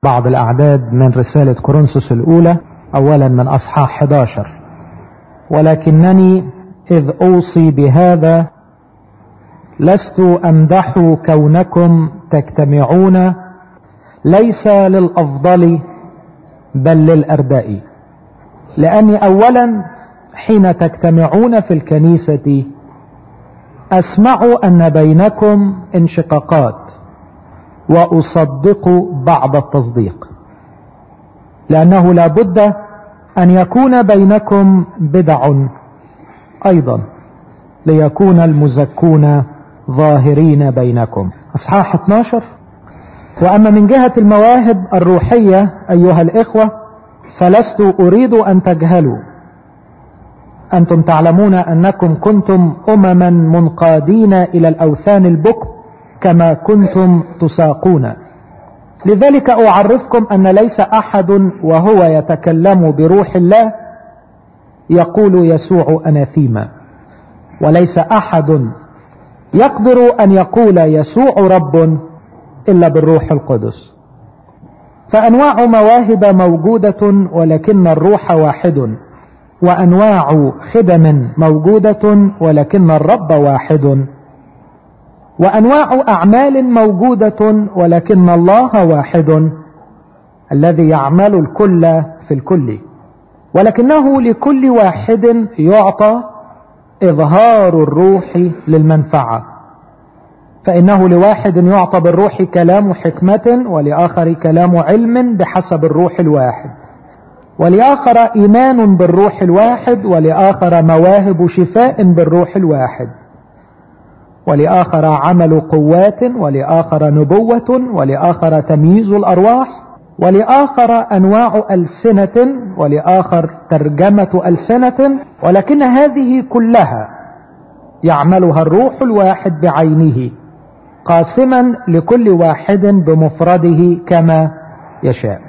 بعض الأعداد من رسالة كورنثوس الأولى أولا من أصحاح 11 ولكنني إذ أوصي بهذا لست أمدح كونكم تجتمعون ليس للأفضل بل للأرداء لأني أولا حين تجتمعون في الكنيسة أسمع أن بينكم انشقاقات وأصدق بعض التصديق لأنه لا بد أن يكون بينكم بدع أيضا ليكون المزكون ظاهرين بينكم أصحاح 12 وأما من جهة المواهب الروحية أيها الإخوة فلست أريد أن تجهلوا أنتم تعلمون أنكم كنتم أمما منقادين إلى الأوثان البكم كما كنتم تساقون لذلك أعرفكم أن ليس أحد وهو يتكلم بروح الله يقول يسوع أناثيما وليس أحد يقدر أن يقول يسوع رب إلا بالروح القدس فأنواع مواهب موجودة ولكن الروح واحد وأنواع خدم موجودة ولكن الرب واحد وأنواع أعمال موجودة ولكن الله واحد الذي يعمل الكل في الكل ولكنه لكل واحد يعطى إظهار الروح للمنفعة فإنه لواحد يعطى بالروح كلام حكمة ولآخر كلام علم بحسب الروح الواحد ولآخر إيمان بالروح الواحد ولآخر مواهب شفاء بالروح الواحد ولآخر عمل قوات ولآخر نبوة ولآخر تمييز الأرواح ولآخر أنواع ألسنة ولآخر ترجمة ألسنة ولكن هذه كلها يعملها الروح الواحد بعينه قاسما لكل واحد بمفرده كما يشاء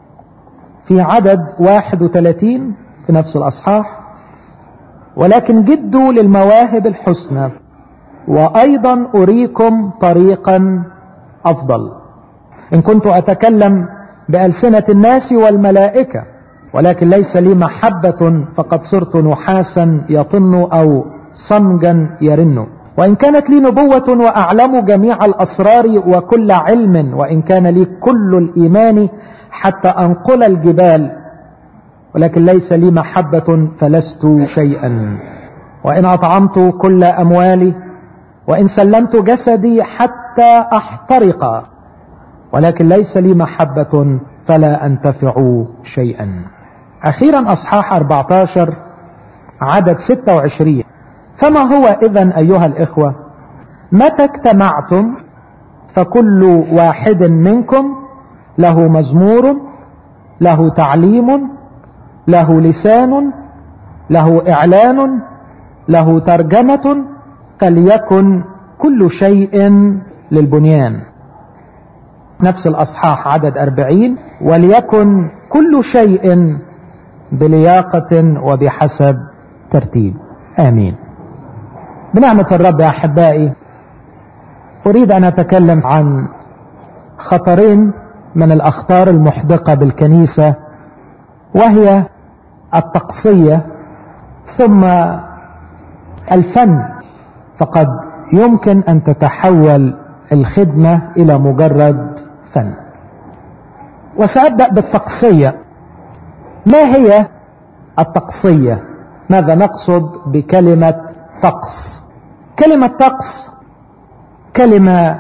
في عدد 31 في نفس الأصحاح ولكن جدوا للمواهب الحسنى وأيضا أريكم طريقا أفضل إن كنت أتكلم بألسنة الناس والملائكة ولكن ليس لي محبة فقد صرت نحاسا يطن أو صمجا يرن وإن كانت لي نبوة وأعلم جميع الأسرار وكل علم وإن كان لي كل الإيمان حتى أنقل الجبال ولكن ليس لي محبة فلست شيئا وإن أطعمت كل أموالي وإن سلمت جسدي حتى أحترق ولكن ليس لي محبة فلا أنتفع شيئا أخيرا أصحاح 14 عدد 26 فما هو إذا أيها الإخوة متى اجتمعتم فكل واحد منكم له مزمور له تعليم له لسان له إعلان له ترجمة فليكن كل شيء للبنيان نفس الأصحاح عدد أربعين وليكن كل شيء بلياقة وبحسب ترتيب آمين بنعمة الرب يا أحبائي أريد أن أتكلم عن خطرين من الأخطار المحدقة بالكنيسة وهي التقصية ثم الفن فقد يمكن أن تتحول الخدمة إلى مجرد فن وسأبدأ بالتقصية ما هي التقصية ماذا نقصد بكلمة طقس كلمة طقس كلمة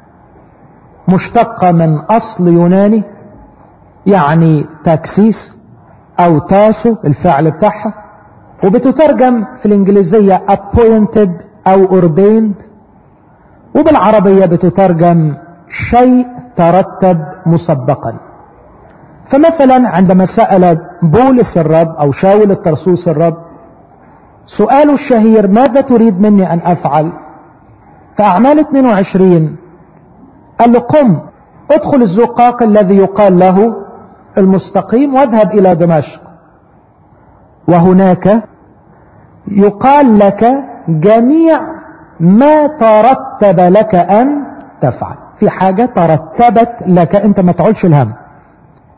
مشتقة من أصل يوناني يعني تاكسيس أو تاسو الفعل بتاعها وبتترجم في الإنجليزية appointed أو ordained وبالعربية بتترجم شيء ترتب مسبقا فمثلا عندما سأل بولس الرب أو شاول الترسوس الرب سؤال الشهير ماذا تريد مني أن أفعل فأعمال 22 قال له قم ادخل الزقاق الذي يقال له المستقيم واذهب إلى دمشق وهناك يقال لك جميع ما ترتب لك أن تفعل في حاجة ترتبت لك أنت ما تعولش الهم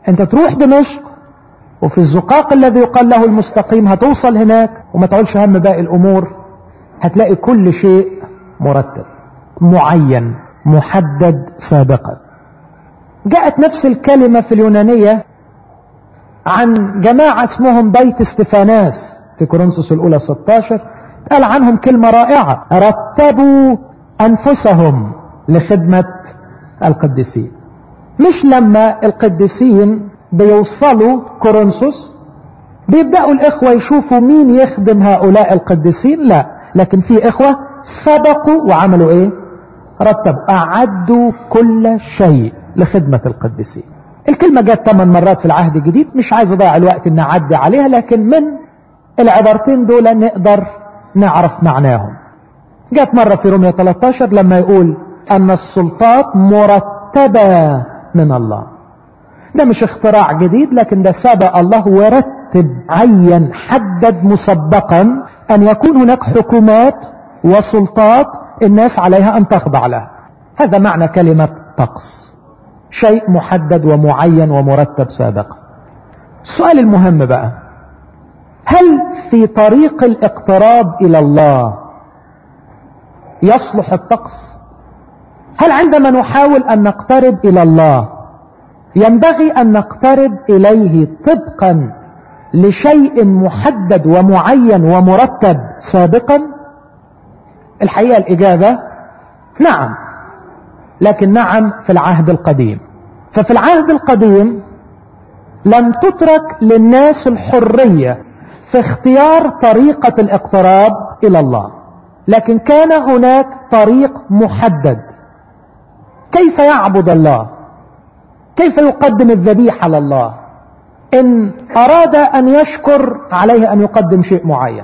انت تروح دمشق وفي الزقاق الذي يقال له المستقيم هتوصل هناك وما تعولش هم باقي الامور هتلاقي كل شيء مرتب معين محدد سابقا جاءت نفس الكلمة في اليونانية عن جماعة اسمهم بيت استفاناس في كورنثوس الأولى 16 قال عنهم كلمة رائعة رتبوا أنفسهم لخدمة القديسين مش لما القديسين بيوصلوا كورنثوس بيبدأوا الإخوة يشوفوا مين يخدم هؤلاء القديسين لا لكن في إخوة سبقوا وعملوا إيه رتبوا أعدوا كل شيء لخدمة القديسين الكلمة جت ثمان مرات في العهد الجديد مش عايز اضيع الوقت ان اعدي عليها لكن من العبارتين دول نقدر نعرف معناهم جت مرة في رومية 13 لما يقول ان السلطات مرتبة من الله ده مش اختراع جديد لكن ده سبق الله ورتب عين حدد مسبقا ان يكون هناك حكومات وسلطات الناس عليها ان تخضع لها هذا معنى كلمة طقس شيء محدد ومعين ومرتب سابقا السؤال المهم بقى هل في طريق الاقتراب الى الله يصلح الطقس هل عندما نحاول ان نقترب الى الله ينبغي ان نقترب اليه طبقا لشيء محدد ومعين ومرتب سابقا الحقيقة الاجابة نعم لكن نعم في العهد القديم ففي العهد القديم لم تترك للناس الحرية في اختيار طريقة الاقتراب الى الله لكن كان هناك طريق محدد كيف يعبد الله كيف يقدم الذبيحة لله ان اراد ان يشكر عليه ان يقدم شيء معين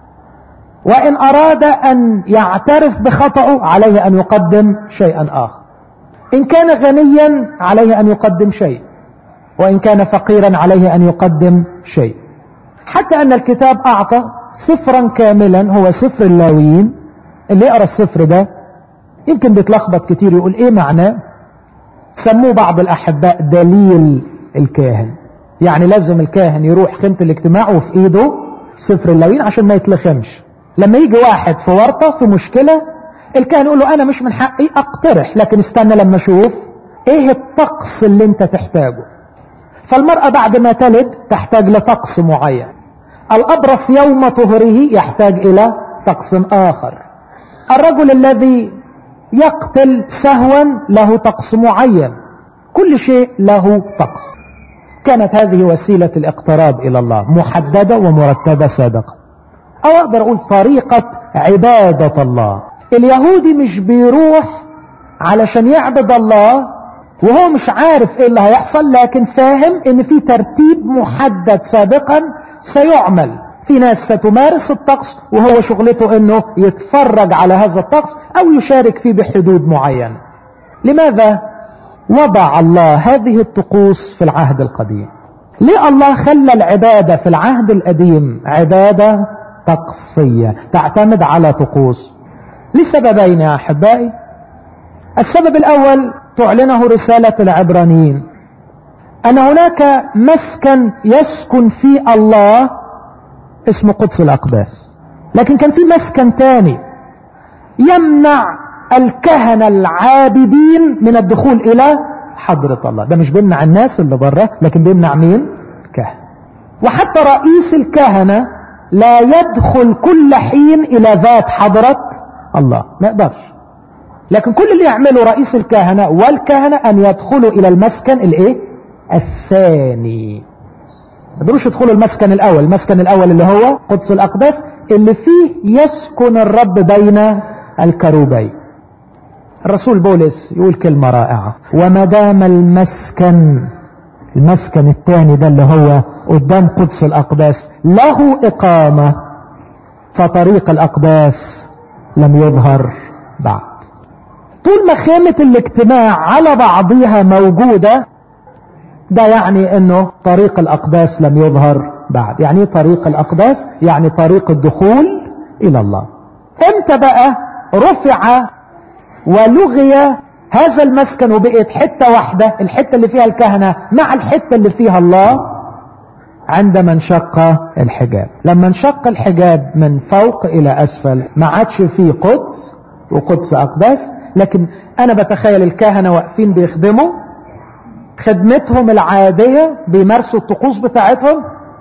وان اراد ان يعترف بخطأه عليه ان يقدم شيئا اخر ان كان غنيا عليه ان يقدم شيء وان كان فقيرا عليه ان يقدم شيء حتى ان الكتاب اعطى سفرا كاملا هو سفر اللاويين اللي يقرا السفر ده يمكن بيتلخبط كتير يقول ايه معناه سموه بعض الاحباء دليل الكاهن يعني لازم الكاهن يروح خيمة الاجتماع وفي ايده سفر اللاويين عشان ما يتلخمش لما يجي واحد في ورطة في مشكلة الكاهن يقول له انا مش من حقي اقترح لكن استنى لما اشوف ايه الطقس اللي انت تحتاجه فالمرأة بعد ما تلد تحتاج لطقس معين الابرص يوم طهره يحتاج الى طقس اخر الرجل الذي يقتل سهوا له طقس معين كل شيء له طقس كانت هذه وسيلة الاقتراب الى الله محددة ومرتبة سابقا او اقدر اقول طريقة عبادة الله اليهودي مش بيروح علشان يعبد الله وهو مش عارف ايه اللي هيحصل لكن فاهم ان في ترتيب محدد سابقا سيعمل في ناس ستمارس الطقس وهو شغلته انه يتفرج على هذا الطقس او يشارك فيه بحدود معينة لماذا وضع الله هذه الطقوس في العهد القديم ليه الله خلى العبادة في العهد القديم عبادة طقسية تعتمد على طقوس لسببين يا احبائي السبب الاول تعلنه رسالة العبرانيين ان هناك مسكن يسكن فيه الله اسمه قدس الاقداس لكن كان في مسكن تاني يمنع الكهنة العابدين من الدخول الى حضرة الله ده مش بيمنع الناس اللي بره لكن بيمنع مين كهنة وحتى رئيس الكهنة لا يدخل كل حين الى ذات حضرة الله ما يقدرش لكن كل اللي يعمله رئيس الكهنة والكهنة ان يدخلوا الى المسكن الايه الثاني ما يقدروش يدخلوا المسكن الاول المسكن الاول اللي هو قدس الاقداس اللي فيه يسكن الرب بين الكروبين الرسول بولس يقول كلمة رائعة وما دام المسكن المسكن الثاني ده اللي هو قدام قدس الاقداس له اقامة فطريق الاقداس لم يظهر بعد طول ما خيمة الاجتماع على بعضها موجودة ده يعني انه طريق الاقداس لم يظهر بعد يعني ايه طريق الاقداس يعني طريق الدخول الى الله امتى بقى رفع ولغي هذا المسكن وبقيت حتة واحدة الحتة اللي فيها الكهنة مع الحتة اللي فيها الله عندما انشق الحجاب لما انشق الحجاب من فوق الى اسفل ما عادش فيه قدس وقدس اقداس لكن انا بتخيل الكهنة واقفين بيخدموا خدمتهم العادية بيمارسوا الطقوس بتاعتهم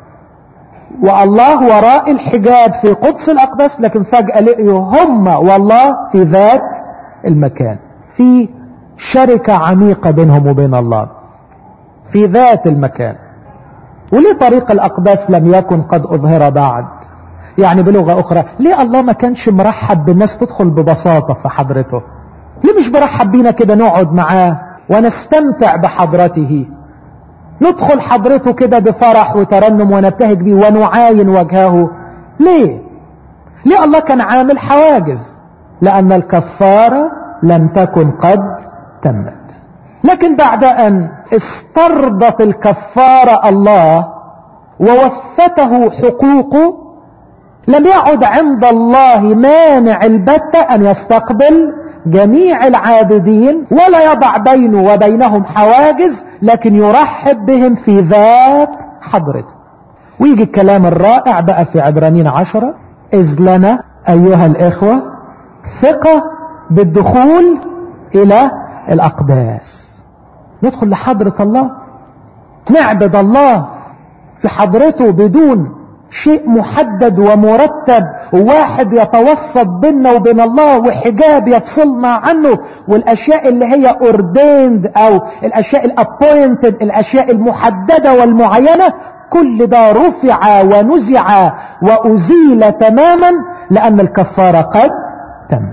والله وراء الحجاب في قدس الاقداس لكن فجأة لقيوا هم والله في ذات المكان في شركة عميقة بينهم وبين الله في ذات المكان وليه طريق الأقداس لم يكن قد أظهر بعد يعني بلغة أخرى ليه الله ما كانش مرحب بالناس تدخل ببساطة في حضرته ليه مش برحب بينا كده نقعد معاه ونستمتع بحضرته ندخل حضرته كده بفرح وترنم ونبتهج بيه ونعاين وجهه ليه ليه الله كان عامل حواجز لأن الكفارة لم تكن قد تمت لكن بعد أن استرضت الكفارة الله ووفته حقوقه لم يعد عند الله مانع البتة أن يستقبل جميع العابدين ولا يضع بينه وبينهم حواجز لكن يرحب بهم في ذات حضرته ويجي الكلام الرائع بقى في عبرانين عشرة إذ لنا أيها الإخوة ثقة بالدخول إلى الأقداس ندخل لحضرة الله نعبد الله في حضرته بدون شيء محدد ومرتب وواحد يتوسط بيننا وبين الله وحجاب يفصلنا عنه والاشياء اللي هي اورديند او الاشياء الابوينتد الاشياء المحددة والمعينة كل ده رفع ونزع وازيل تماما لان الكفارة قد تم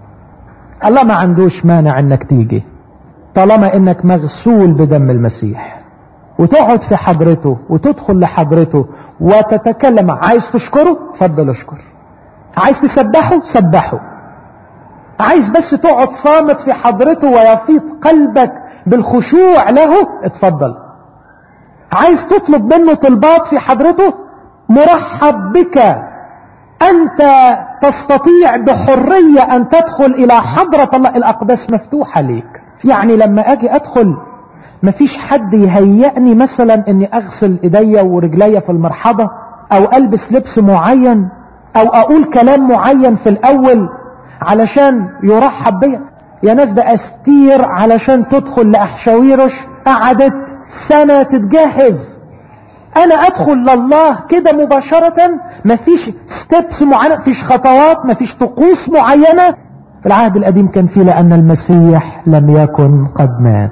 الله ما عندوش مانع انك تيجي طالما انك مغسول بدم المسيح وتقعد في حضرته وتدخل لحضرته وتتكلم عايز تشكره اتفضل اشكر عايز تسبحه سبحه عايز بس تقعد صامت في حضرته ويفيض قلبك بالخشوع له اتفضل عايز تطلب منه طلبات في حضرته مرحب بك انت تستطيع بحرية ان تدخل الى حضرة الله الاقداس مفتوحة ليك يعني لما اجي ادخل مفيش حد يهيئني مثلا اني اغسل ايديا ورجليا في المرحبة او البس لبس معين او اقول كلام معين في الاول علشان يرحب بيا يا ناس ده استير علشان تدخل لاحشاويرش قعدت سنة تتجهز انا ادخل لله كده مباشرة مفيش ستيبس معينة مفيش خطوات مفيش طقوس معينة في العهد القديم كان فيه لان المسيح لم يكن قد مات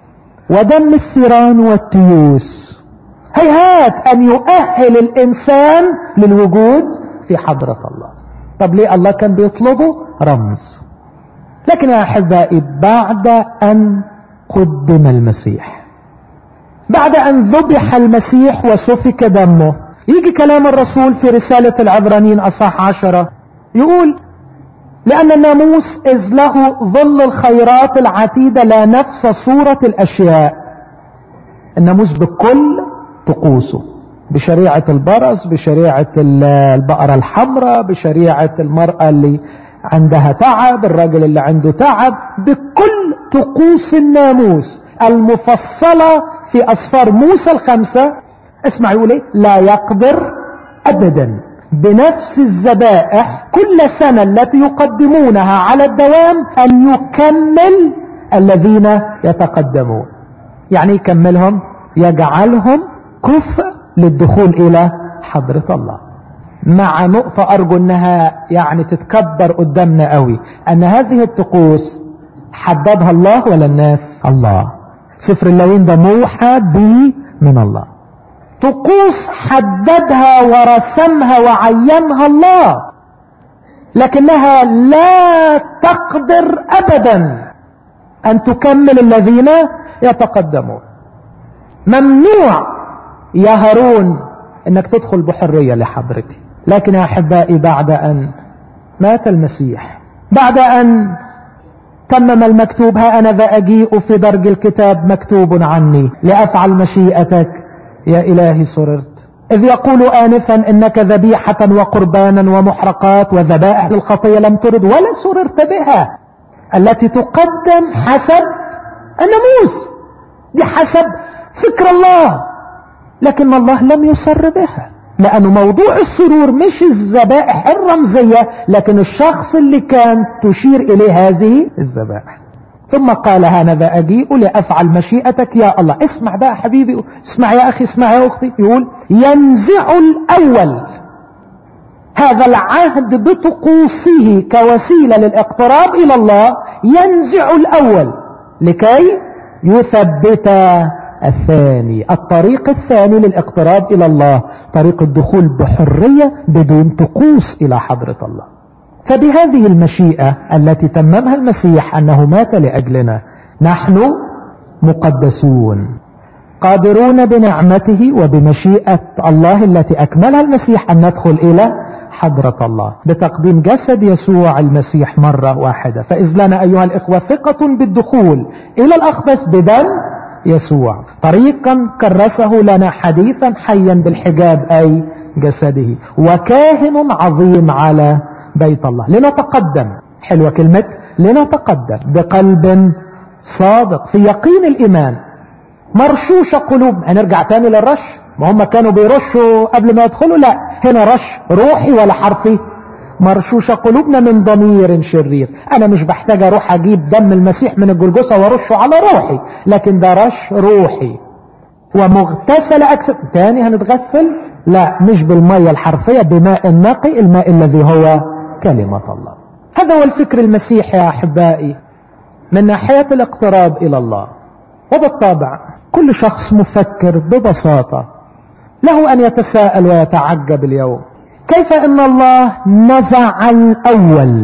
ودم الثيران والتيوس هيهات ان يؤهل الانسان للوجود في حضرة الله طب ليه الله كان بيطلبه رمز لكن يا احبائي بعد ان قدم المسيح بعد ان ذبح المسيح وسفك دمه يجي كلام الرسول في رسالة العبرانيين اصح عشرة يقول لأن الناموس إذ له ظل الخيرات العتيدة لا نفس صورة الأشياء الناموس بكل طقوسه بشريعة البرص بشريعة البقرة الحمراء بشريعة المرأة اللي عندها تعب الراجل اللي عنده تعب بكل طقوس الناموس المفصلة في أسفار موسى الخمسة اسمع يقول ايه لا يقدر أبدا بنفس الذبائح كل سنة التي يقدمونها على الدوام أن يكمل الذين يتقدمون يعني يكملهم يجعلهم كفء للدخول إلى حضرة الله مع نقطة أرجو أنها يعني تتكبر قدامنا قوي أن هذه الطقوس حددها الله ولا الناس الله سفر اللوين ده موحى به من الله طقوس حددها ورسمها وعينها الله لكنها لا تقدر ابدا ان تكمل الذين يتقدمون ممنوع يا هارون انك تدخل بحرية لحضرتي لكن يا احبائي بعد ان مات المسيح بعد ان تمم المكتوب ها انا ذا اجيء في درج الكتاب مكتوب عني لافعل مشيئتك يا إلهي سررت إذ يقول آنفا إنك ذبيحة وقربانا ومحرقات وذبائح للخطية لم ترد ولا سررت بها التي تقدم حسب الناموس دي حسب فكر الله لكن الله لم يصر بها لأن موضوع السرور مش الذبائح الرمزية لكن الشخص اللي كان تشير إليه هذه الذبائح ثم قال هانذا أجيء لأفعل مشيئتك يا الله اسمع بقى حبيبي اسمع يا أخي اسمع يا أختي يقول ينزع الأول هذا العهد بطقوسه كوسيلة للاقتراب إلى الله ينزع الأول لكي يثبت الثاني الطريق الثاني للاقتراب إلى الله طريق الدخول بحرية بدون طقوس إلى حضرة الله فبهذه المشيئة التي تممها المسيح أنه مات لأجلنا نحن مقدسون قادرون بنعمته وبمشيئة الله التي أكملها المسيح أن ندخل إلى حضرة الله بتقديم جسد يسوع المسيح مرة واحدة فإذ لنا أيها الإخوة ثقة بالدخول إلى الأقدس بدم يسوع طريقا كرسه لنا حديثا حيا بالحجاب أي جسده وكاهن عظيم على بيت الله لنتقدم حلوة كلمة لنتقدم بقلب صادق في يقين الإيمان مرشوش قلوب هنرجع تاني للرش ما هم كانوا بيرشوا قبل ما يدخلوا لا هنا رش روحي ولا حرفي مرشوشة قلوبنا من ضمير شرير انا مش بحتاج اروح اجيب دم المسيح من الجلجسة وارشه على روحي لكن ده رش روحي ومغتسل اكسب تاني هنتغسل لا مش بالمية الحرفية بماء النقي الماء الذي هو كلمة الله هذا هو الفكر المسيحي يا احبائي من ناحية الاقتراب الى الله وبالطبع كل شخص مفكر ببساطة له ان يتساءل ويتعجب اليوم كيف ان الله نزع الاول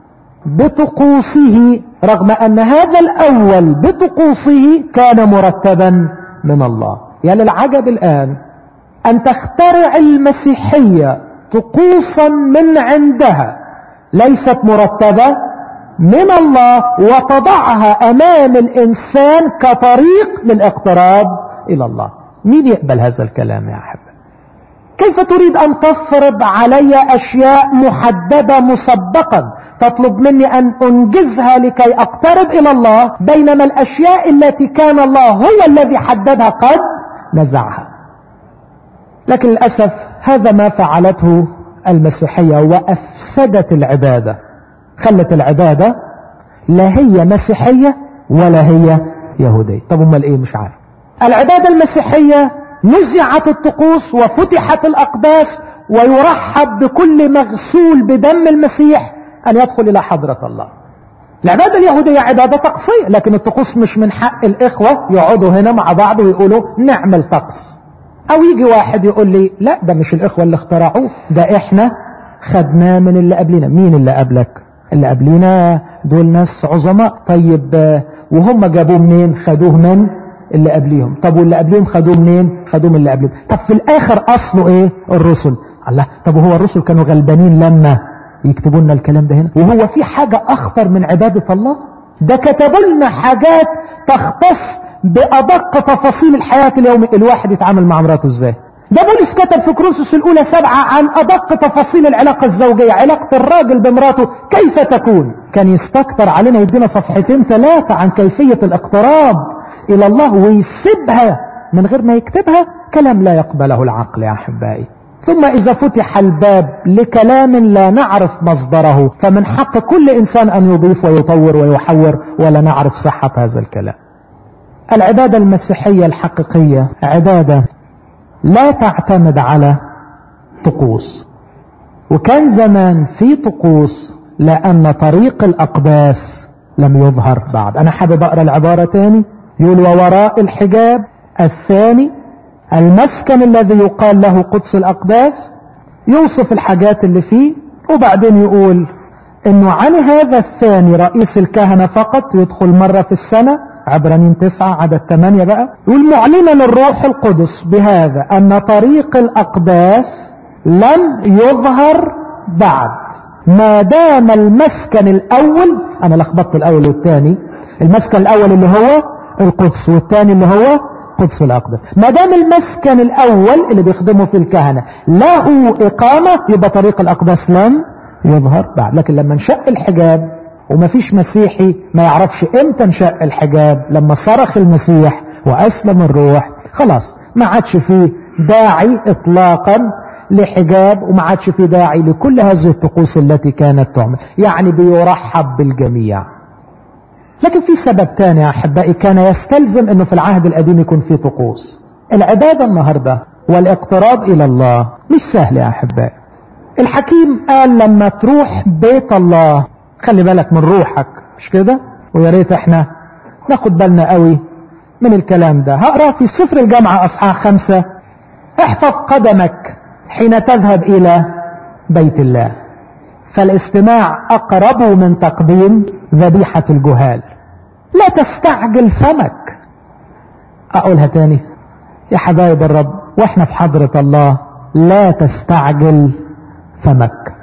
بطقوسه رغم ان هذا الاول بطقوسه كان مرتبا من الله يا للعجب الان ان تخترع المسيحية طقوسا من عندها ليست مرتبة من الله وتضعها امام الانسان كطريق للاقتراب الى الله مين يقبل هذا الكلام يا احبه كيف تريد ان تفرض علي اشياء محددة مسبقا تطلب مني ان انجزها لكي اقترب الى الله بينما الاشياء التي كان الله هو الذي حددها قد نزعها لكن للأسف هذا ما فعلته المسيحية وافسدت العبادة خلت العبادة لا هي مسيحية ولا هي يهودية طب امال ايه مش عارف العبادة المسيحية نزعت الطقوس وفتحت الأقداس ويرحب بكل مغسول بدم المسيح أن يدخل إلى حضرة الله العبادة اليهودية عبادة طقسية لكن الطقوس مش من حق الإخوة يقعدوا هنا مع بعض ويقولوا نعمل طقس أو يجي واحد يقول لي لا ده مش الإخوة اللي اخترعوه ده إحنا خدناه من اللي قبلنا مين اللي قبلك اللي قبلنا دول ناس عظماء طيب وهم جابوه منين خدوه من اللي قبليهم طب واللي قبليهم خدوه منين خدوه من اللي قبليهم طب في الاخر اصله ايه الرسل الله طب وهو الرسل كانوا غلبانين لما يكتبوا لنا الكلام ده هنا وهو في حاجة اخطر من عبادة الله ده كتبوا لنا حاجات تختص بأدق تفاصيل الحياة اليومية الواحد يتعامل مع مراته ازاي ده بولس كتب في كروسوس الأولى سبعة عن أدق تفاصيل العلاقة الزوجية علاقة الراجل بمراته كيف تكون كان يستكتر علينا يدينا صفحتين ثلاثة عن كيفية الاقتراب إلى الله ويسيبها من غير ما يكتبها كلام لا يقبله العقل يا أحبائي ثم إذا فتح الباب لكلام لا نعرف مصدره فمن حق كل إنسان أن يضيف ويطور ويحور ولا نعرف صحة هذا الكلام العبادة المسيحية الحقيقية عبادة لا تعتمد على طقوس وكان زمان في طقوس لأن طريق الأقداس لم يظهر بعد أنا حابب أقرأ العبارة تاني يقول ووراء الحجاب الثاني المسكن الذي يقال له قدس الأقداس يوصف الحاجات اللي فيه وبعدين يقول انه عن هذا الثاني رئيس الكهنة فقط يدخل مرة في السنة عبرانين تسعة عدد ثمانية بقى يقول معلنا للروح القدس بهذا ان طريق الاقداس لم يظهر بعد ما دام المسكن الاول انا لخبطت الاول والثاني المسكن الاول اللي هو القدس والثاني اللي هو قدس الاقدس ما دام المسكن الاول اللي بيخدمه في الكهنة له اقامة يبقى طريق الاقداس لم يظهر بعد لكن لما انشق الحجاب ومفيش مسيحي ما يعرفش امتى انشق الحجاب لما صرخ المسيح واسلم الروح خلاص ما عادش فيه داعي اطلاقا لحجاب وما عادش فيه داعي لكل هذه الطقوس التي كانت تعمل يعني بيرحب بالجميع لكن في سبب تاني يا احبائي كان يستلزم انه في العهد القديم يكون في طقوس العبادة النهاردة والاقتراب الى الله مش سهل يا احبائي الحكيم قال لما تروح بيت الله خلي بالك من روحك مش كده ويا ريت احنا ناخد بالنا قوي من الكلام ده هقرا في سفر الجامعة اصحاح خمسة احفظ قدمك حين تذهب الى بيت الله فالاستماع اقرب من تقديم ذبيحة الجهال لا تستعجل فمك اقولها تاني يا حبايب الرب واحنا في حضرة الله لا تستعجل فمك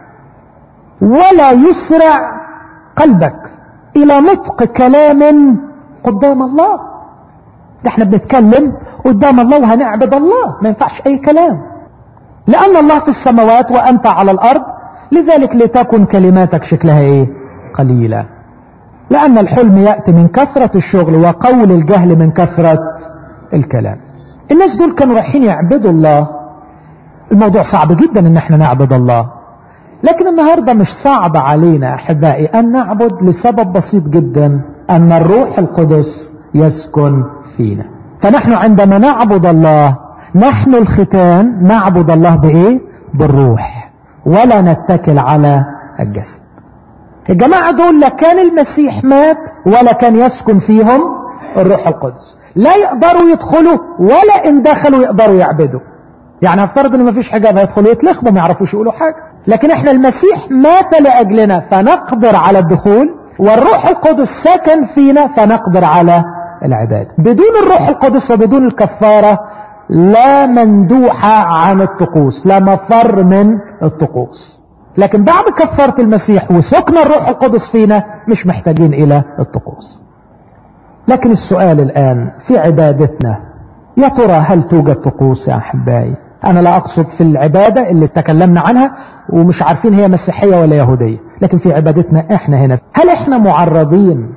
ولا يسرع قلبك الى نطق كلام قدام الله ده احنا بنتكلم قدام الله وهنعبد الله ما ينفعش اي كلام لان الله في السماوات وانت على الارض لذلك لتكن كلماتك شكلها ايه قليلة لان الحلم يأتي من كثرة الشغل وقول الجهل من كثرة الكلام الناس دول كانوا رايحين يعبدوا الله الموضوع صعب جدا ان احنا نعبد الله لكن النهاردة مش صعب علينا احبائي ان نعبد لسبب بسيط جدا ان الروح القدس يسكن فينا فنحن عندما نعبد الله نحن الختان نعبد الله بايه بالروح ولا نتكل على الجسد الجماعة دول لا كان المسيح مات ولا كان يسكن فيهم الروح القدس لا يقدروا يدخلوا ولا ان دخلوا يقدروا يعبدوا يعني هفترض ان مفيش حجاب هيدخلوا يتلخبوا ما يعرفوش يقولوا حاجة لكن احنا المسيح مات لاجلنا فنقدر على الدخول والروح القدس سكن فينا فنقدر على العبادة بدون الروح القدس وبدون الكفارة لا مندوحة عن الطقوس لا مفر من الطقوس لكن بعد كفارة المسيح وسكن الروح القدس فينا مش محتاجين الى الطقوس لكن السؤال الان في عبادتنا يا ترى هل توجد طقوس يا احبائي انا لا اقصد في العبادة اللي تكلمنا عنها ومش عارفين هي مسيحية ولا يهودية لكن في عبادتنا احنا هنا هل احنا معرضين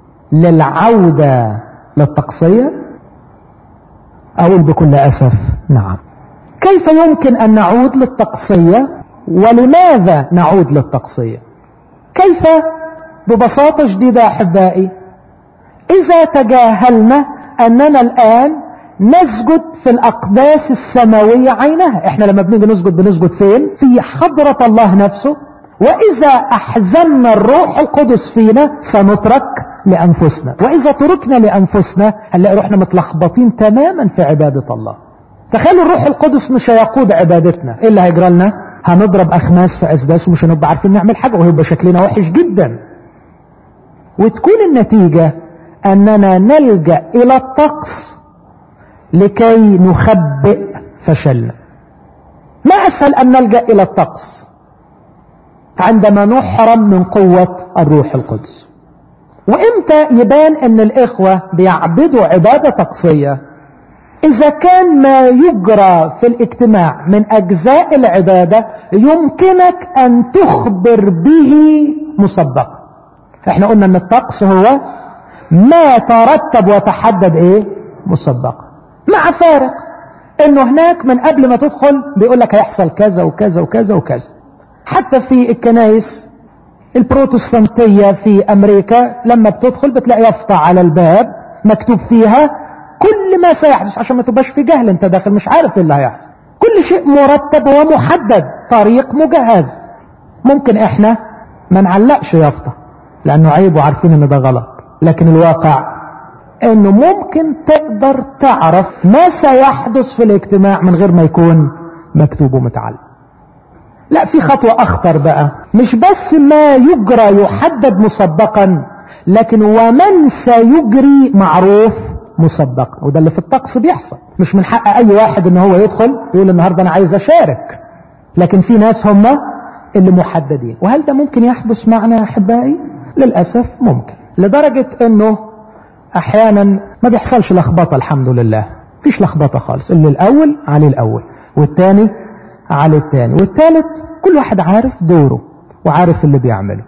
للعودة للتقصية اقول بكل اسف نعم كيف يمكن ان نعود للتقصية ولماذا نعود للتقصية كيف ببساطة شديدة احبائي اذا تجاهلنا اننا الان نسجد في الأقداس السماوية عينها احنا لما بنيجي نسجد بنسجد فين في حضرة الله نفسه وإذا أحزننا الروح القدس فينا سنترك لأنفسنا وإذا تركنا لأنفسنا هنلاقي روحنا متلخبطين تماما في عبادة الله تخيلوا الروح القدس مش هيقود عبادتنا ايه اللي هيجرى لنا هنضرب أخماس في أسداس ومش هنبقى عارفين نعمل حاجة وهيبقى شكلنا وحش جدا وتكون النتيجة أننا نلجأ إلى الطقس لكي نخبئ فشلنا ما أسهل أن نلجأ إلى الطقس عندما نحرم من قوة الروح القدس وإمتى يبان أن الإخوة بيعبدوا عبادة طقسية إذا كان ما يجرى في الاجتماع من أجزاء العبادة يمكنك أن تخبر به مسبقا احنا قلنا أن الطقس هو ما ترتب وتحدد ايه مسبقا مع فارق انه هناك من قبل ما تدخل بيقول لك هيحصل كذا وكذا وكذا وكذا حتى في الكنائس البروتستانتية في امريكا لما بتدخل بتلاقي يافطة على الباب مكتوب فيها كل ما سيحدث عشان ما تبقاش في جهل انت داخل مش عارف ايه اللي هيحصل كل شيء مرتب ومحدد طريق مجهز ممكن احنا ما نعلقش يافطة لانه عيب وعارفين ان ده غلط لكن الواقع انه ممكن تقدر تعرف ما سيحدث في الاجتماع من غير ما يكون مكتوب ومتعلم لا في خطوة اخطر بقى مش بس ما يجرى يحدد مسبقا لكن ومن سيجري معروف مسبقا وده اللي في الطقس بيحصل مش من حق اي واحد ان هو يدخل يقول النهاردة انا عايز اشارك لكن في ناس هم اللي محددين وهل ده ممكن يحدث معنا يا احبائي للأسف ممكن لدرجة انه احيانا ما بيحصلش لخبطة الحمد لله فيش لخبطة خالص اللي الاول عليه الاول والتاني عليه التاني والتالت كل واحد عارف دوره وعارف اللي بيعمله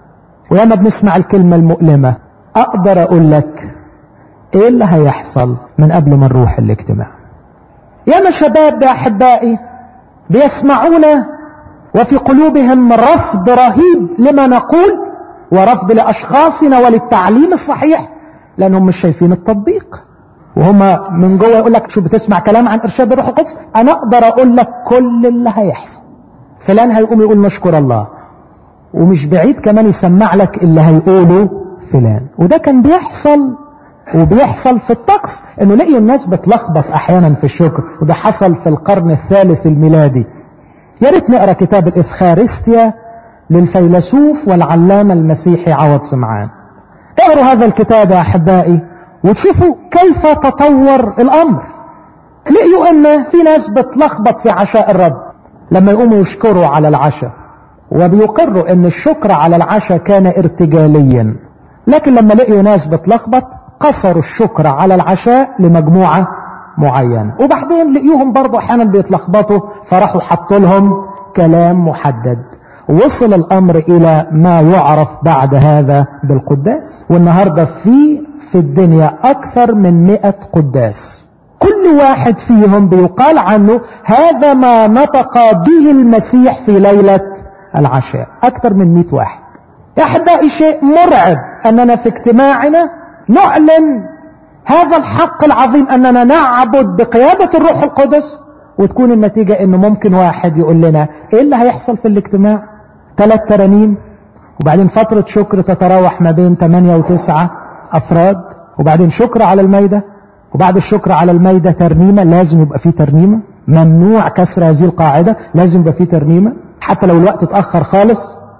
وياما بنسمع الكلمة المؤلمة اقدر اقول لك ايه اللي هيحصل من قبل ما نروح الاجتماع ياما شباب يا احبائي بيسمعون وفي قلوبهم رفض رهيب لما نقول ورفض لاشخاصنا وللتعليم الصحيح لانهم مش شايفين التطبيق وهم من جوه يقول لك شو بتسمع كلام عن ارشاد الروح القدس انا اقدر اقول لك كل اللي هيحصل فلان هيقوم يقول نشكر الله ومش بعيد كمان يسمع لك اللي هيقوله فلان وده كان بيحصل وبيحصل في الطقس انه لقيوا الناس بتلخبط احيانا في الشكر وده حصل في القرن الثالث الميلادي يا ريت نقرا كتاب الافخارستيا للفيلسوف والعلامة المسيحي عوض سمعان اقروا هذا الكتاب يا احبائي وتشوفوا كيف تطور الامر لقيوا ان في ناس بتلخبط في عشاء الرب لما يقوموا يشكروا على العشاء وبيقروا ان الشكر على العشاء كان ارتجاليا لكن لما لقيوا ناس بتلخبط قصروا الشكر على العشاء لمجموعة معينة وبعدين لقيوهم برضو احيانا بيتلخبطوا فراحوا حطوا لهم كلام محدد وصل الامر الى ما يعرف بعد هذا بالقداس والنهاردة في في الدنيا اكثر من مئة قداس كل واحد فيهم بيقال عنه هذا ما نطق به المسيح في ليلة العشاء اكثر من مئة واحد يا احبائي شيء مرعب اننا في اجتماعنا نعلن هذا الحق العظيم اننا نعبد بقيادة الروح القدس وتكون النتيجة انه ممكن واحد يقول لنا ايه اللي هيحصل في الاجتماع ثلاث ترانيم وبعدين فترة شكر تتراوح ما بين 8 و9 افراد وبعدين شكر على الميدة وبعد الشكر على الميدة ترنيمة لازم يبقى فيه ترنيمة ممنوع كسر هذه القاعدة لازم يبقى فيه ترنيمة حتى لو الوقت اتأخر خالص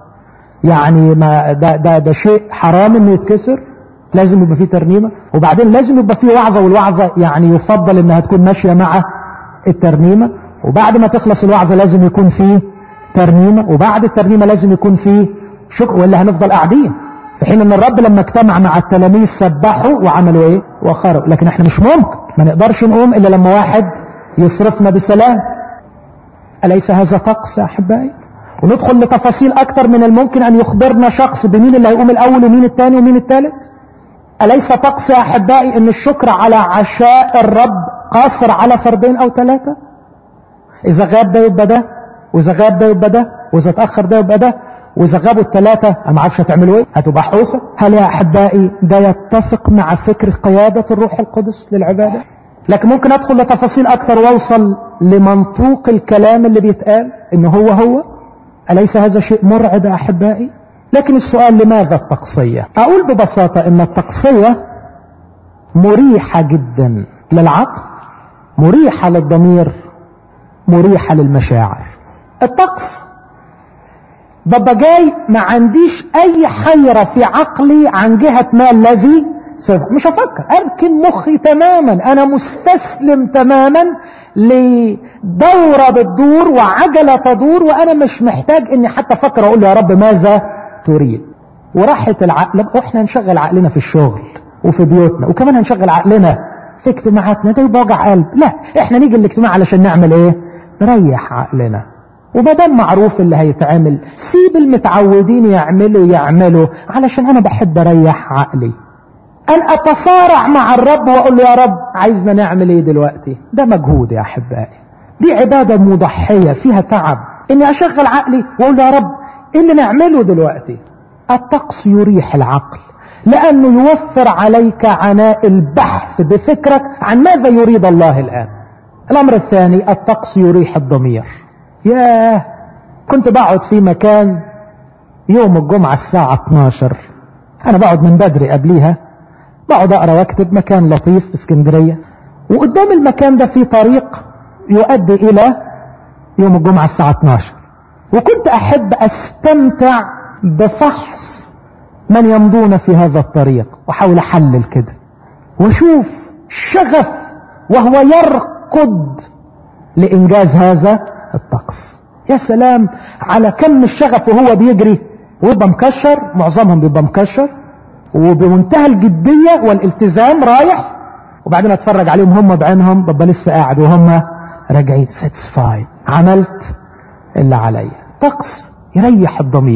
يعني ما ده, ده, ده شيء حرام انه يتكسر لازم يبقى فيه ترنيمة وبعدين لازم يبقى فيه وعظة والوعظة يعني يفضل انها تكون ماشية مع الترنيمة وبعد ما تخلص الوعظة لازم يكون فيه ترنيمة وبعد الترنيمة لازم يكون فيه شكر ولا هنفضل قاعدين في حين ان الرب لما اجتمع مع التلاميذ سبحوا وعملوا ايه وخرجوا لكن احنا مش ممكن ما نقدرش نقوم الا لما واحد يصرفنا بسلام اليس هذا طقس يا احبائي وندخل لتفاصيل اكتر من الممكن ان يخبرنا شخص بمين اللي هيقوم الاول ومين الثاني ومين الثالث اليس طقس يا احبائي ان الشكر على عشاء الرب قاصر على فردين او ثلاثة اذا غاب ده يبقى ده واذا غاب ده يبقى ده واذا اتاخر ده يبقى ده واذا غابوا الثلاثة انا ما اعرفش هتعملوا ايه هتبقى حوسة هل يا احبائي ده يتفق مع فكر قيادة الروح القدس للعبادة لكن ممكن ادخل لتفاصيل اكتر واوصل لمنطوق الكلام اللي بيتقال ان هو هو اليس هذا شيء مرعب يا احبائي لكن السؤال لماذا التقصية اقول ببساطة ان التقصية مريحة جدا للعقل مريحة للضمير مريحة للمشاعر الطقس بابا جاي ما عنديش اي حيرة في عقلي عن جهة ما الذي سوف مش هفكر اركن مخي تماما انا مستسلم تماما لدورة بتدور وعجلة تدور وانا مش محتاج اني حتى افكر اقول يا رب ماذا تريد وراحة العقل واحنا نشغل عقلنا في الشغل وفي بيوتنا وكمان هنشغل عقلنا في اجتماعاتنا ده يبقى وجع قلب لا احنا نيجي الاجتماع علشان نعمل ايه نريح عقلنا ومادام معروف اللي هيتعمل سيب المتعودين يعملوا يعملوا علشان انا بحب اريح عقلي ان اتصارع مع الرب واقول له يا رب عايزنا نعمل ايه دلوقتي ده مجهود يا احبائي دي عبادة مضحية فيها تعب اني اشغل عقلي واقول له يا رب ايه اللي نعمله دلوقتي الطقس يريح العقل لانه يوفر عليك عناء البحث بفكرك عن ماذا يريد الله الان الامر الثاني الطقس يريح الضمير ياه كنت بقعد في مكان يوم الجمعة الساعة 12 انا بقعد من بدري قبليها بقعد اقرا واكتب مكان لطيف في اسكندرية وقدام المكان ده في طريق يؤدي الى يوم الجمعة الساعة 12 وكنت احب استمتع بفحص من يمضون في هذا الطريق واحاول احلل كده واشوف شغف وهو يركض لانجاز هذا الطقس يا سلام على كم الشغف وهو بيجري ويبقى مكشر معظمهم بيبقى مكشر وبمنتهى الجدية والالتزام رايح وبعدين اتفرج عليهم هم بعينهم ببقى لسه قاعد وهم راجعين ساتسفايد عملت اللي عليا طقس يريح الضمير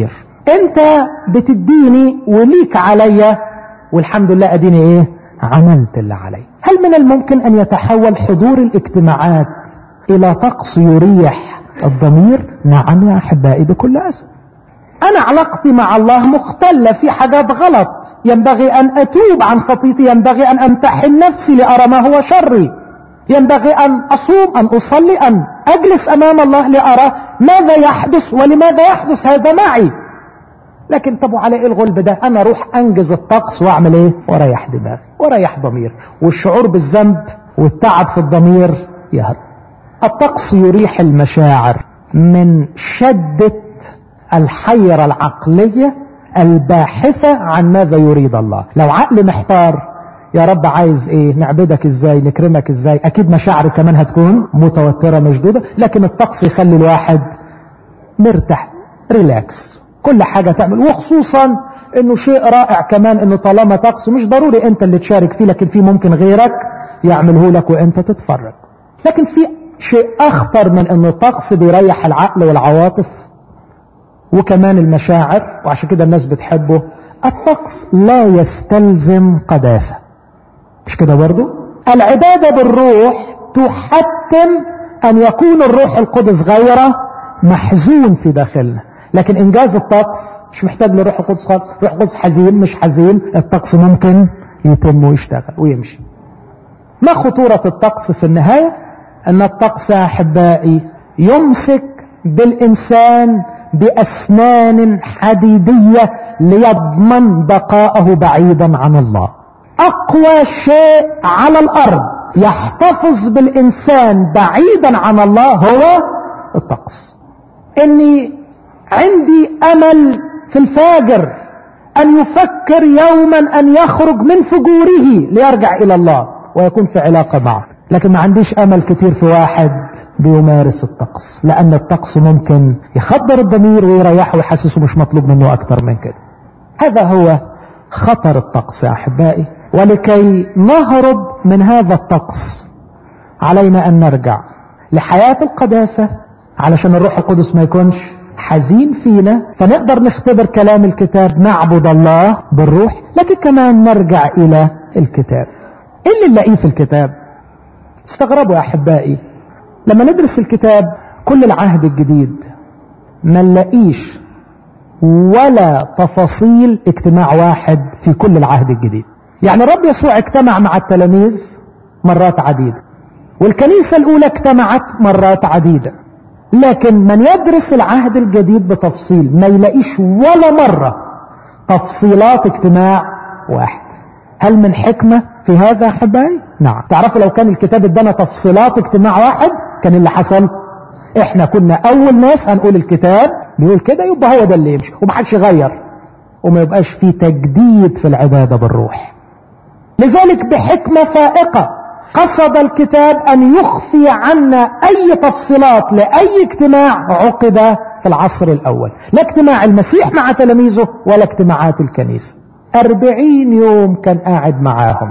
انت بتديني وليك عليا والحمد لله اديني ايه عملت اللي علي هل من الممكن ان يتحول حضور الاجتماعات الى طقس يريح الضمير نعم يا احبائي بكل اسف انا علاقتي مع الله مختلة في حاجات غلط ينبغي ان اتوب عن خطيتي ينبغي ان امتحن نفسي لارى ما هو شري ينبغي ان اصوم ان اصلي ان اجلس امام الله لارى ماذا يحدث ولماذا يحدث هذا معي لكن طب وعلى ايه الغلب ده انا اروح انجز الطقس واعمل ايه واريح دماغي واريح ضمير والشعور بالذنب والتعب في الضمير يهرب الطقس يريح المشاعر من شدة الحيرة العقلية الباحثة عن ماذا يريد الله لو عقل محتار يا رب عايز ايه نعبدك ازاي نكرمك ازاي اكيد مشاعري كمان هتكون متوترة مشدودة لكن الطقس يخلي الواحد مرتاح ريلاكس كل حاجة تعمل وخصوصا انه شيء رائع كمان انه طالما طقس مش ضروري انت اللي تشارك فيه لكن في ممكن غيرك يعمله لك وانت تتفرج لكن في شيء اخطر من انه الطقس بيريح العقل والعواطف وكمان المشاعر وعشان كده الناس بتحبه الطقس لا يستلزم قداسة مش كده برضو العبادة بالروح تحتم ان يكون الروح القدس غير محزون في داخلنا لكن انجاز الطقس مش محتاج لروح القدس خالص روح القدس حزين مش حزين الطقس ممكن يتم ويشتغل ويمشي ما خطورة الطقس في النهاية ان الطقس يا احبائي يمسك بالانسان باسنان حديدية ليضمن بقاءه بعيدا عن الله اقوى شيء على الارض يحتفظ بالانسان بعيدا عن الله هو الطقس اني عندي امل في الفاجر ان يفكر يوما ان يخرج من فجوره ليرجع الى الله ويكون في علاقة معه لكن ما عنديش امل كتير في واحد بيمارس الطقس لان الطقس ممكن يخدر الضمير ويريحه ويحسسه مش مطلوب منه اكتر من كده هذا هو خطر الطقس يا احبائي ولكي نهرب من هذا الطقس علينا ان نرجع لحياة القداسة علشان الروح القدس ما يكونش حزين فينا فنقدر نختبر كلام الكتاب نعبد الله بالروح لكن كمان نرجع الى الكتاب ايه اللي نلاقيه في الكتاب استغربوا يا احبائي لما ندرس الكتاب كل العهد الجديد ما نلاقيش ولا تفاصيل اجتماع واحد في كل العهد الجديد يعني الرب يسوع اجتمع مع التلاميذ مرات عديدة والكنيسة الاولى اجتمعت مرات عديدة لكن من يدرس العهد الجديد بتفصيل ما يلاقيش ولا مرة تفصيلات اجتماع واحد هل من حكمة في هذا احبائي نعم تعرفوا لو كان الكتاب ادانا تفصيلات اجتماع واحد كان اللي حصل احنا كنا اول ناس هنقول الكتاب بيقول كده يبقى هو ده اللي يمشي ومحدش يغير وما يبقاش في تجديد في العبادة بالروح لذلك بحكمة فائقة قصد الكتاب ان يخفي عنا اي تفصيلات لاي اجتماع عقد في العصر الاول لا اجتماع المسيح مع تلاميذه ولا اجتماعات الكنيسة اربعين يوم كان قاعد معاهم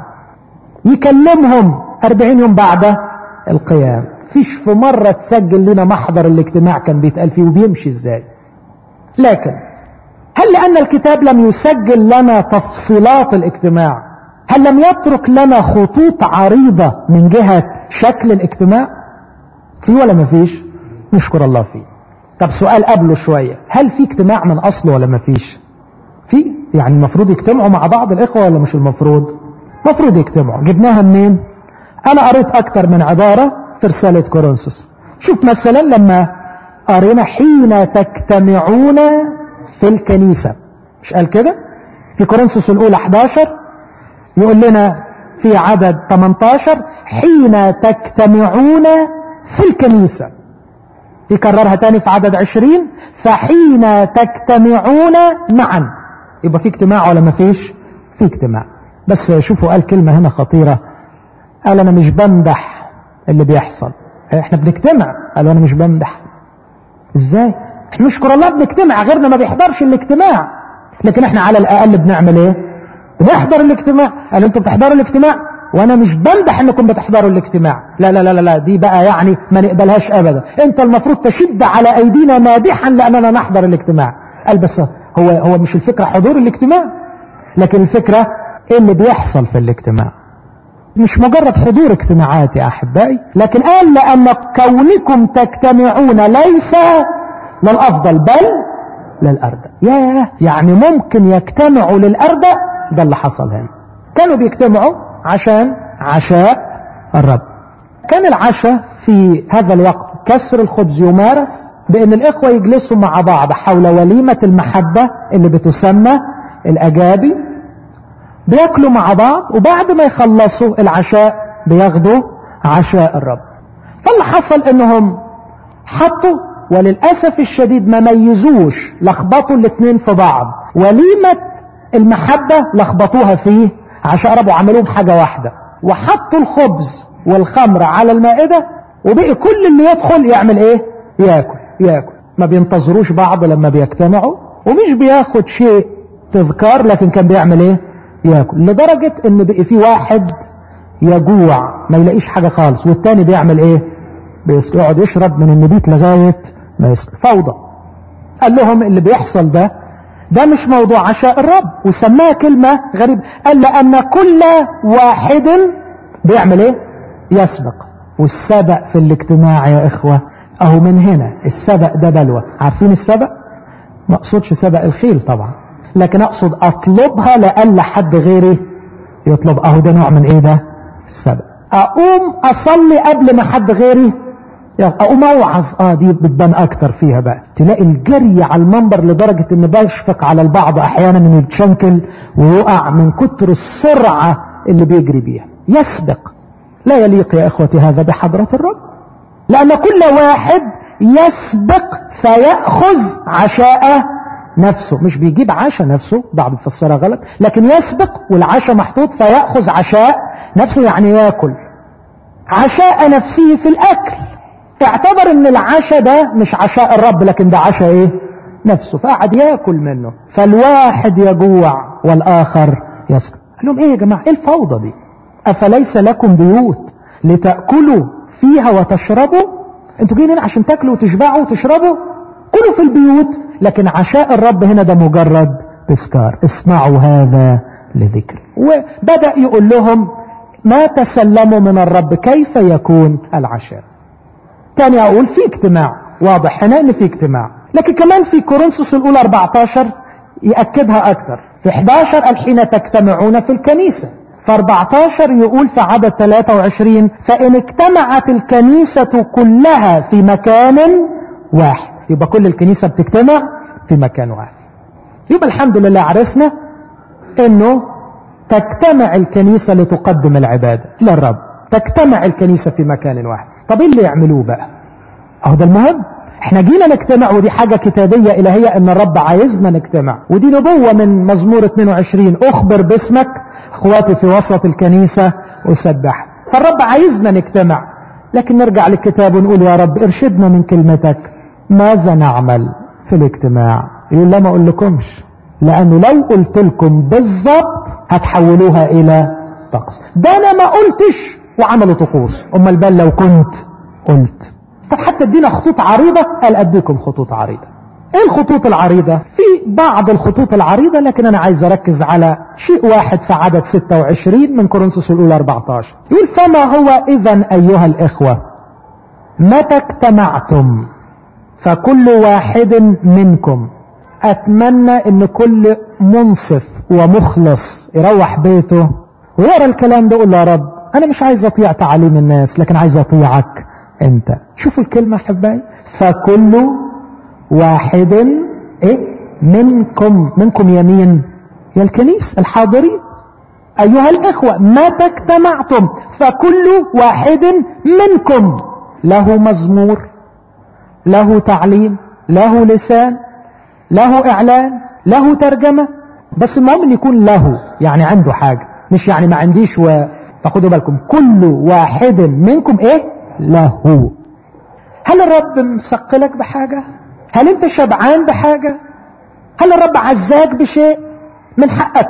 يكلمهم اربعين يوم بعد القيام فيش في مرة تسجل لنا محضر الاجتماع كان بيتقال فيه وبيمشي ازاي لكن هل لان الكتاب لم يسجل لنا تفصيلات الاجتماع هل لم يترك لنا خطوط عريضة من جهة شكل الاجتماع في ولا ما فيش نشكر الله فيه طب سؤال قبله شوية هل في اجتماع من اصله ولا ما فيش في يعني المفروض يجتمعوا مع بعض الاخوة ولا مش المفروض مفروض يجتمعوا جبناها منين انا قريت اكتر من عبارة في رسالة كورنثوس شوف مثلا لما قرينا حين تجتمعون في الكنيسة مش قال كده في كورنثوس الاولى 11 يقول لنا في عدد 18 حين تجتمعون في الكنيسة يكررها تاني في عدد 20 فحين تجتمعون معا يبقى في اجتماع ولا ما فيش في اجتماع بس شوفوا قال كلمة هنا خطيرة قال انا مش بمدح اللي بيحصل احنا بنجتمع قالوا انا مش بمدح ازاي احنا نشكر الله بنجتمع غيرنا ما بيحضرش الاجتماع لكن احنا على الاقل بنعمل ايه بنحضر الاجتماع قال انتوا بتحضروا الاجتماع وانا مش بمدح انكم بتحضروا الاجتماع لا لا لا لا دي بقى يعني ما نقبلهاش ابدا انت المفروض تشد على ايدينا مادحا لاننا نحضر الاجتماع قال بس هو هو مش الفكرة حضور الاجتماع لكن الفكرة ايه اللي بيحصل في الاجتماع مش مجرد حضور اجتماعات يا احبائي لكن قال لان كونكم تجتمعون ليس للافضل بل للاردى ياه يعني ممكن يجتمعوا للاردى ده اللي حصل هنا كانوا بيجتمعوا عشان عشاء الرب كان العشاء في هذا الوقت كسر الخبز يمارس بان الاخوة يجلسوا مع بعض حول وليمة المحبة اللي بتسمى الاجابي بياكلوا مع بعض وبعد ما يخلصوا العشاء بياخدوا عشاء الرب فاللي حصل انهم حطوا وللأسف الشديد ما ميزوش لخبطوا الاثنين في بعض وليمة المحبة لخبطوها فيه عشاء رب وعملوهم حاجة واحدة وحطوا الخبز والخمر على المائدة وبقي كل اللي يدخل يعمل ايه ياكل ياكل ما بينتظروش بعض لما بيجتمعوا ومش بياخد شيء تذكار لكن كان بيعمل ايه ياكل لدرجة ان بقي في واحد يجوع ما يلاقيش حاجة خالص والتاني بيعمل ايه بيقعد يشرب من النبيت لغاية ما يسكت فوضى قال لهم اللي بيحصل ده ده مش موضوع عشاء الرب وسماها كلمة غريبة قال لأن كل واحد بيعمل ايه يسبق والسبق في الاجتماع يا اخوة اهو من هنا السبق ده بلوى عارفين السبق ما اقصدش سبق الخيل طبعا لكن اقصد اطلبها لألا حد غيري يطلب اهو ده نوع من ايه ده السبق اقوم اصلي قبل ما حد غيري اقوم اوعظ اه دي بتبان اكتر فيها بقى تلاقي الجري على المنبر لدرجة ان بيشفق على البعض احيانا انه يتشنكل ويقع من كتر السرعة اللي بيجري بيها يسبق لا يليق يا اخوتي هذا بحضرة الرب لان كل واحد يسبق فيأخذ عشاء نفسه مش بيجيب عشاء نفسه بعض بيفسرها غلط لكن يسبق والعشاء محطوط فيأخذ عشاء نفسه يعني ياكل عشاء نفسه في الاكل اعتبر ان العشاء ده مش عشاء الرب لكن ده عشاء ايه نفسه فقعد ياكل منه فالواحد يجوع والاخر يسكت قال لهم ايه يا جماعة ايه الفوضى دي افليس لكم بيوت لتأكلوا فيها وتشربوا انتوا جايين هنا عشان تاكلوا وتشبعوا وتشربوا كلوا في البيوت لكن عشاء الرب هنا ده مجرد تذكار اسمعوا هذا لذكر وبدأ يقول لهم ما تسلموا من الرب كيف يكون العشاء تاني اقول في اجتماع واضح هنا ان في اجتماع لكن كمان في كورنثوس الاولى 14 يأكدها اكتر في 11 قال حين تجتمعون في الكنيسة في 14 يقول في عدد 23 فإن اجتمعت الكنيسة كلها في مكان واحد يبقى كل الكنيسة بتجتمع في مكان واحد يبقى الحمد لله عرفنا انه تجتمع الكنيسة لتقدم العبادة للرب تجتمع الكنيسة في مكان واحد طب ايه اللي يعملوه بقى اهو ده المهم احنا جينا نجتمع ودي حاجة كتابية الهية ان الرب عايزنا نجتمع ودي نبوة من مزمور 22 اخبر باسمك اخواتي في وسط الكنيسة اسبح فالرب عايزنا نجتمع لكن نرجع للكتاب ونقول يا رب ارشدنا من كلمتك ماذا نعمل في الاجتماع يقول لا ما اقول لكمش لانه لو قلت لكم بالظبط هتحولوها الى طقس ده انا ما قلتش وعملوا طقوس امال بل لو كنت قلت طب حتى ادينا خطوط عريضة قال اديكم خطوط عريضة ايه الخطوط العريضة في بعض الخطوط العريضة لكن انا عايز اركز على شيء واحد في عدد 26 من كورنثوس الاولى 14 يقول فما هو اذا ايها الاخوة متى اجتمعتم فكل واحد منكم اتمنى ان كل منصف ومخلص يروح بيته ويقرا الكلام ده يقول له يا رب انا مش عايز اطيع تعاليم الناس لكن عايز اطيعك انت شوفوا الكلمة احبائي فكل واحد ايه منكم منكم يمين يا الكنيس الحاضرين ايها الاخوة متى اجتمعتم فكل واحد منكم له مزمور له تعليم له لسان له اعلان له ترجمة بس المهم ان يكون له يعني عنده حاجة مش يعني ما عنديش و... فخدوا بالكم كل واحد منكم ايه له هل الرب مسقلك بحاجة هل انت شبعان بحاجة هل الرب عزاك بشيء من حقك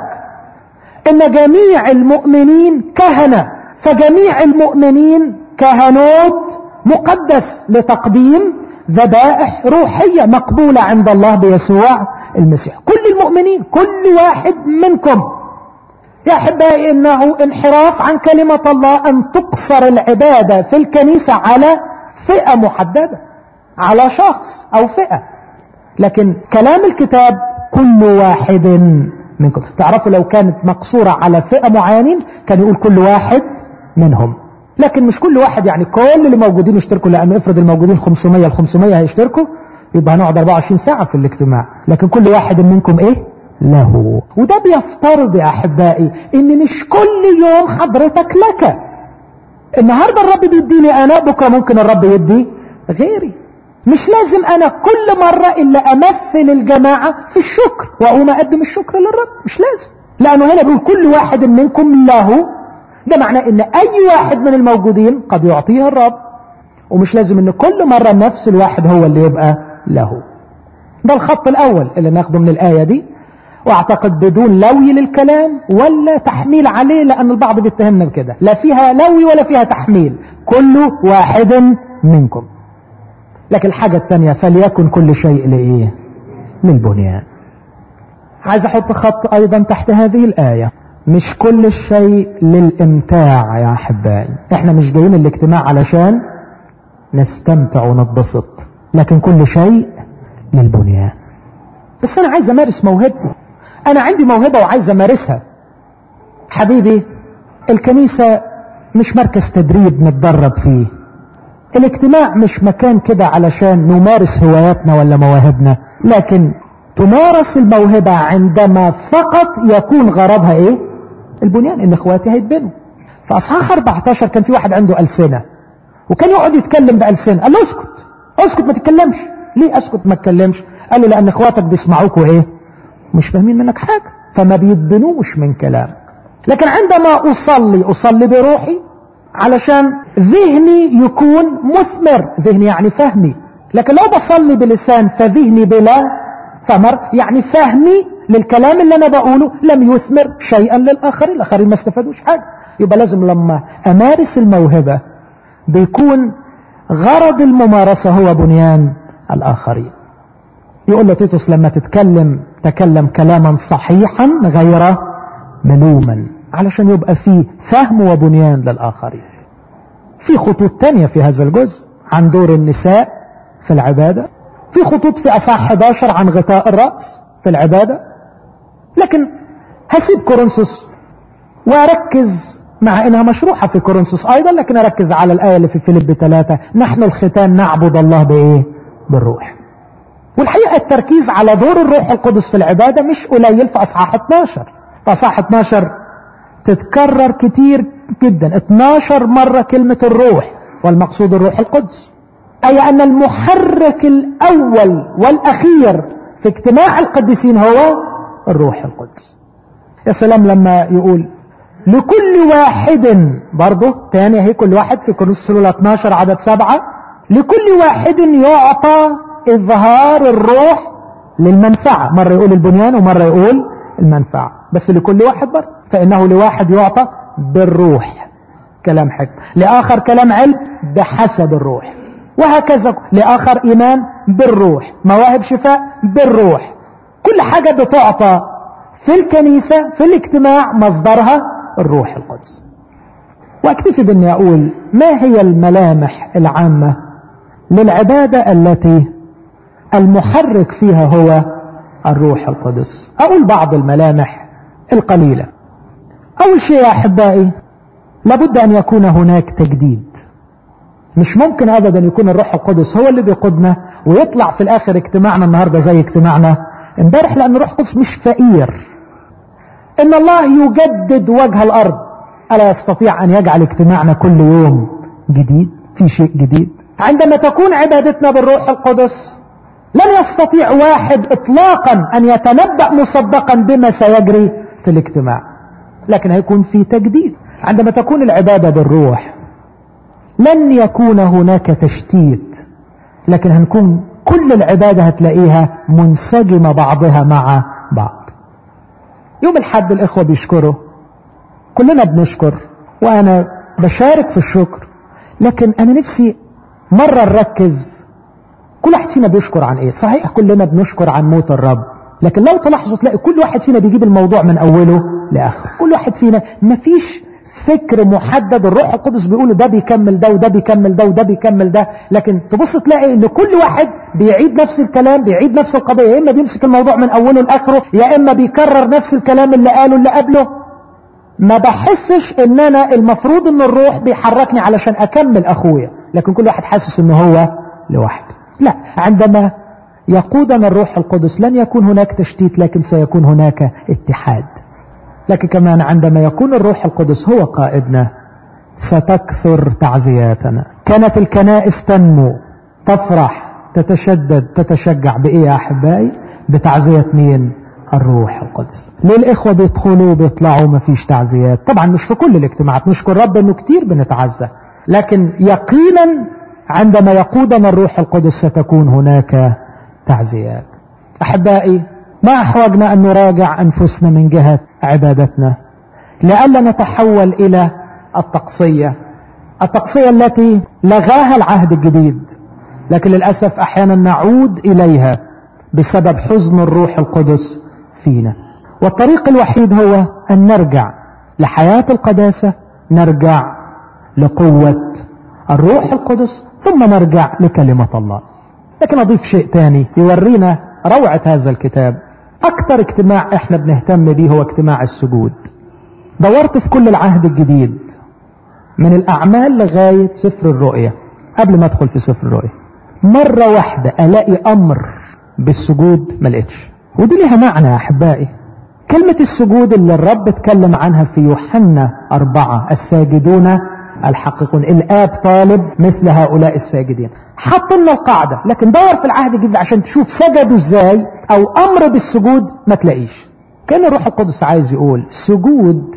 ان جميع المؤمنين كهنة فجميع المؤمنين كهنوت مقدس لتقديم ذبائح روحية مقبولة عند الله بيسوع المسيح كل المؤمنين كل واحد منكم يا أحبائي إنه انحراف عن كلمة الله أن تقصر العبادة في الكنيسة على فئة محددة على شخص أو فئة لكن كلام الكتاب كل واحد منكم تعرفوا لو كانت مقصورة على فئة معينين كان يقول كل واحد منهم لكن مش كل واحد يعني كل اللي موجودين يشتركوا لأن افرض الموجودين 500 ال 500 هيشتركوا يبقى هنقعد 24 ساعة في الاجتماع لكن كل واحد منكم ايه له وده بيفترض يا احبائي ان مش كل يوم حضرتك لك النهاردة الرب بيديني انا بكرة ممكن الرب يدي غيري مش لازم انا كل مرة الا امثل الجماعة في الشكر واقوم اقدم الشكر للرب مش لازم لانه هنا بيقول كل واحد منكم له ده معناه ان اي واحد من الموجودين قد يعطيه الرب ومش لازم ان كل مرة نفس الواحد هو اللي يبقى له ده الخط الاول اللي ناخده من الاية دي واعتقد بدون لوي للكلام ولا تحميل عليه لان البعض بيتهمنا بكده لا فيها لوي ولا فيها تحميل كل واحد منكم لكن الحاجة الثانية فليكن كل شيء لإيه للبنيان عايز احط خط ايضا تحت هذه الآية مش كل شيء للامتاع يا احبائي احنا مش جايين الاجتماع علشان نستمتع ونتبسط لكن كل شيء للبنيان بس انا عايز امارس موهبتي انا عندي موهبة وعايز امارسها حبيبي الكنيسة مش مركز تدريب نتدرب فيه الاجتماع مش مكان كده علشان نمارس هواياتنا ولا مواهبنا لكن تمارس الموهبة عندما فقط يكون غرضها ايه البنيان ان اخواتي هيتبنوا في اصحاح 14 كان في واحد عنده ألسنة وكان يقعد يتكلم بألسنة قال له اسكت اسكت ما تتكلمش ليه اسكت ما تتكلمش قال له لان اخواتك بيسمعوك وايه مش فاهمين منك حاجة فما بيتبنوش من كلامك لكن عندما اصلي اصلي بروحي علشان ذهني يكون مثمر ذهني يعني فهمي لكن لو بصلي بلسان فذهني بلا ثمر يعني فهمي للكلام اللي انا بقوله لم يثمر شيئا للاخرين الاخرين ما استفادوش حاجة يبقى لازم لما امارس الموهبة بيكون غرض الممارسة هو بنيان الاخرين يقول له تيتوس لما تتكلم تكلم كلاما صحيحا غير ملوما علشان يبقى فيه فهم وبنيان للآخرين في خطوط تانية في هذا الجزء عن دور النساء في العبادة في خطوط في أصحاح 11 عن غطاء الرأس في العبادة لكن هسيب كورنثوس وأركز مع إنها مشروحة في كورنثوس أيضا لكن أركز على الآية اللي في فيليب 3 نحن الختان نعبد الله بإيه بالروح والحقيقة التركيز على دور الروح القدس في العبادة مش قليل في أصحاح 12 في أصحاح 12 تتكرر كتير جدا 12 مرة كلمة الروح والمقصود الروح القدس أي أن المحرك الأول والأخير في اجتماع القديسين هو الروح القدس يا سلام لما يقول لكل واحد برضه تاني هي كل واحد في كورنثوس الاولى 12 عدد سبعة لكل واحد يعطى إظهار الروح للمنفعة مرة يقول البنيان ومرة يقول المنفعة بس لكل واحد برضه فإنه لواحد يعطى بالروح كلام حكم لآخر كلام علم بحسب الروح وهكذا لآخر إيمان بالروح مواهب شفاء بالروح كل حاجة بتعطى في الكنيسة في الاجتماع مصدرها الروح القدس واكتفي باني اقول ما هي الملامح العامة للعبادة التي المحرك فيها هو الروح القدس اقول بعض الملامح القليلة اول شيء يا احبائي لابد ان يكون هناك تجديد مش ممكن ابدا يكون الروح القدس هو اللي بيقودنا ويطلع في الاخر اجتماعنا النهاردة زي اجتماعنا امبارح لان الروح القدس مش فقير ان الله يجدد وجه الارض الا يستطيع ان يجعل اجتماعنا كل يوم جديد في شيء جديد عندما تكون عبادتنا بالروح القدس لن يستطيع واحد اطلاقا ان يتنبأ مسبقا بما سيجري في الاجتماع لكن هيكون في تجديد عندما تكون العبادة بالروح لن يكون هناك تشتيت لكن هنكون كل العبادة هتلاقيها منسجمة بعضها مع بعض يوم الحد الإخوة بيشكروا كلنا بنشكر وأنا بشارك في الشكر لكن أنا نفسي مرة نركز كل واحد فينا بيشكر عن إيه صحيح كلنا بنشكر عن موت الرب لكن لو تلاحظوا تلاقي كل واحد فينا بيجيب الموضوع من اوله لاخره كل واحد فينا مفيش فكر محدد الروح القدس بيقوله ده بيكمل ده وده بيكمل ده وده بيكمل ده لكن تبص تلاقي ان كل واحد بيعيد نفس الكلام بيعيد نفس القضية يا اما بيمسك الموضوع من اوله لاخره يا اما بيكرر نفس الكلام اللي قاله اللي قبله ما بحسش ان انا المفروض ان الروح بيحركني علشان اكمل اخويا لكن كل واحد حاسس ان هو لوحده لا عندما يقودنا الروح القدس لن يكون هناك تشتيت لكن سيكون هناك اتحاد لكن كمان عندما يكون الروح القدس هو قائدنا ستكثر تعزياتنا كانت الكنائس تنمو تفرح تتشدد تتشجع بإيه يا أحبائي بتعزية مين الروح القدس ليه الإخوة بيدخلوا وبيطلعوا ما فيش تعزيات طبعا مش في كل الاجتماعات نشكر رب أنه كتير بنتعزى لكن يقينا عندما يقودنا الروح القدس ستكون هناك تعزيات أحبائي ما أحوجنا أن نراجع أنفسنا من جهة عبادتنا لئلا نتحول إلى التقصية التقصية التي لغاها العهد الجديد لكن للأسف أحيانا نعود إليها بسبب حزن الروح القدس فينا والطريق الوحيد هو أن نرجع لحياة القداسة نرجع لقوة الروح القدس ثم نرجع لكلمة الله لكن أضيف شيء تاني يورينا روعة هذا الكتاب أكثر اجتماع احنا بنهتم به هو اجتماع السجود دورت في كل العهد الجديد من الأعمال لغاية سفر الرؤية قبل ما أدخل في سفر الرؤية مرة واحدة ألاقي أمر بالسجود ما لقيتش ودي لها معنى يا أحبائي كلمة السجود اللي الرب اتكلم عنها في يوحنا أربعة الساجدون الحقيقون الآب طالب مثل هؤلاء الساجدين حط لنا القاعدة لكن دور في العهد الجديد عشان تشوف سجدوا ازاي او امر بالسجود ما تلاقيش كان الروح القدس عايز يقول سجود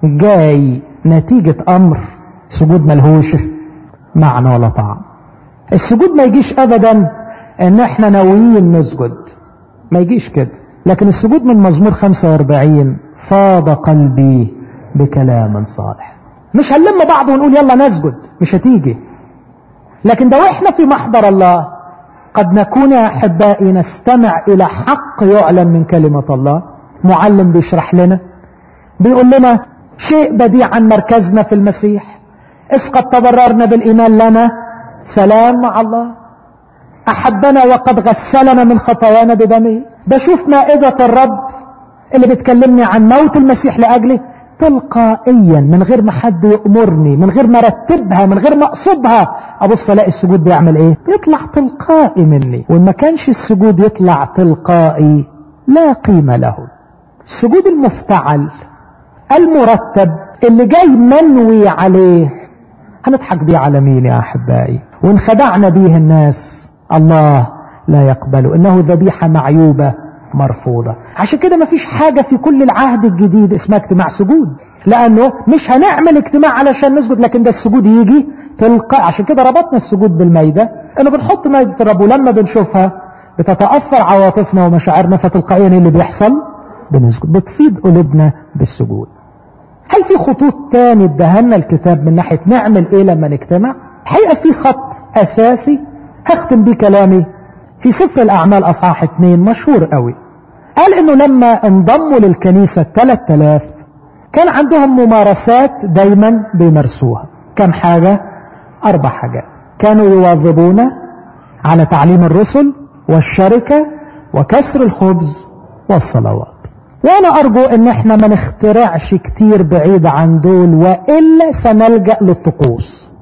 جاي نتيجة امر سجود ملهوش معنى ولا طعم السجود ما يجيش ابدا ان احنا ناويين نسجد ما يجيش كده لكن السجود من مزمور 45 فاض قلبي بكلام صالح مش هنلم بعض ونقول يلا نسجد مش هتيجي لكن ده واحنا في محضر الله قد نكون يا احبائي نستمع الى حق يعلن من كلمة الله معلم بيشرح لنا بيقول لنا شيء بديع عن مركزنا في المسيح إذ قد تبررنا بالإيمان لنا سلام مع الله أحبنا وقد غسلنا من خطايانا بدمه بشوف مائدة الرب اللي بتكلمني عن موت المسيح لأجلي تلقائيا من غير ما حد يأمرني من غير ما ارتبها من غير ما اقصدها ابص الاقي السجود بيعمل ايه بيطلع تلقائي مني وان ما كانش السجود يطلع تلقائي لا قيمة له السجود المفتعل المرتب اللي جاي منوي عليه هنضحك بيه على مين يا احبائي وان خدعنا بيه الناس الله لا يقبله انه ذبيحة معيوبة مرفوضة عشان كده مفيش حاجة في كل العهد الجديد اسمها اجتماع سجود لانه مش هنعمل اجتماع علشان نسجد لكن ده السجود يجي تلقى عشان كده ربطنا السجود بالميدة انه بنحط ميدة الرب ولما بنشوفها بتتأثر عواطفنا ومشاعرنا فتلقائيا اللي بيحصل بنسجد بتفيض قلوبنا بالسجود هل في خطوط تاني ادهنا الكتاب من ناحية نعمل ايه لما نجتمع حقيقة في خط اساسي هختم بيه كلامي في سفر الاعمال اصحاح اتنين مشهور قوي قال انه لما انضموا للكنيسة 3000 كان عندهم ممارسات دايما بيمارسوها كم حاجة اربع حاجات كانوا يواظبون على تعليم الرسل والشركة وكسر الخبز والصلوات وانا ارجو ان احنا ما نخترعش كتير بعيد عن دول والا سنلجأ للطقوس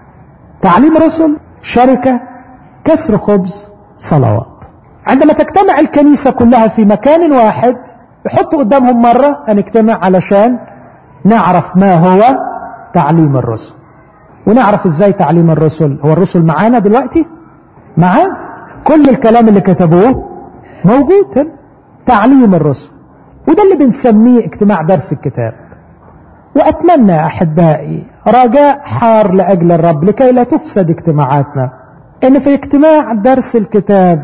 تعليم رسل شركة كسر خبز صلوات عندما تجتمع الكنيسة كلها في مكان واحد يحطوا قدامهم مرة هنجتمع علشان نعرف ما هو تعليم الرسل ونعرف ازاي تعليم الرسل هو الرسل معانا دلوقتي معانا كل الكلام اللي كتبوه موجود تعليم الرسل وده اللي بنسميه اجتماع درس الكتاب واتمنى يا احبائي رجاء حار لاجل الرب لكي لا تفسد اجتماعاتنا ان في اجتماع درس الكتاب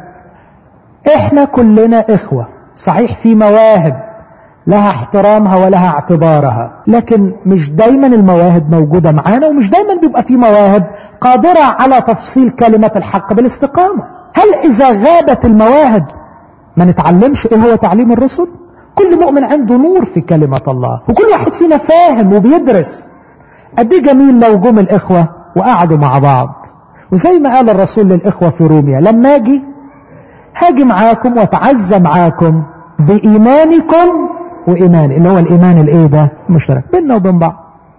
احنا كلنا اخوة صحيح في مواهب لها احترامها ولها اعتبارها لكن مش دايما المواهب موجودة معانا ومش دايما بيبقى في مواهب قادرة على تفصيل كلمة الحق بالاستقامة هل اذا غابت المواهب ما نتعلمش ايه هو تعليم الرسل كل مؤمن عنده نور في كلمة الله وكل واحد فينا فاهم وبيدرس قد ايه جميل لو جم الاخوة وقعدوا مع بعض وزي ما قال الرسول للاخوة في روميا لما اجي هاجي معاكم واتعزى معاكم بايمانكم وايماني اللي هو الايمان الايه ده مشترك بيننا وبين بعض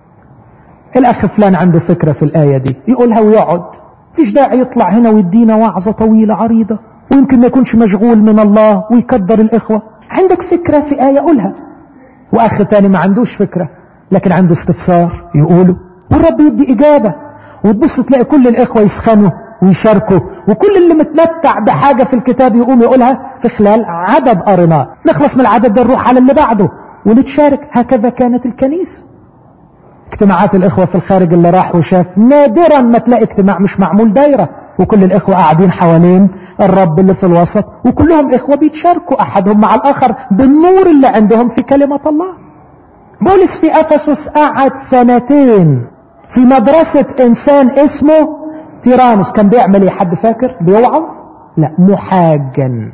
الاخ فلان عنده فكرة في الاية دي يقولها ويقعد فيش داعي يطلع هنا ويدينا وعظة طويلة عريضة ويمكن ما يكونش مشغول من الله ويكدر الاخوة عندك فكرة في آية قولها واخ تاني ما عندوش فكرة لكن عنده استفسار يقوله والرب يدي اجابة وتبص تلاقي كل الاخوة يسخنوا ويشاركوا وكل اللي متمتع بحاجة في الكتاب يقوم يقولها في خلال عدد قرناه نخلص من العدد ده نروح على اللي بعده ونتشارك هكذا كانت الكنيسة اجتماعات الاخوة في الخارج اللي راح وشاف نادرا ما تلاقي اجتماع مش معمول دايرة وكل الاخوة قاعدين حوالين الرب اللي في الوسط وكلهم اخوة بيتشاركوا احدهم مع الاخر بالنور اللي عندهم في كلمة الله بولس في افسس قعد سنتين في مدرسة انسان اسمه تيرانوس كان بيعمل ايه حد فاكر بيوعظ لا محاجا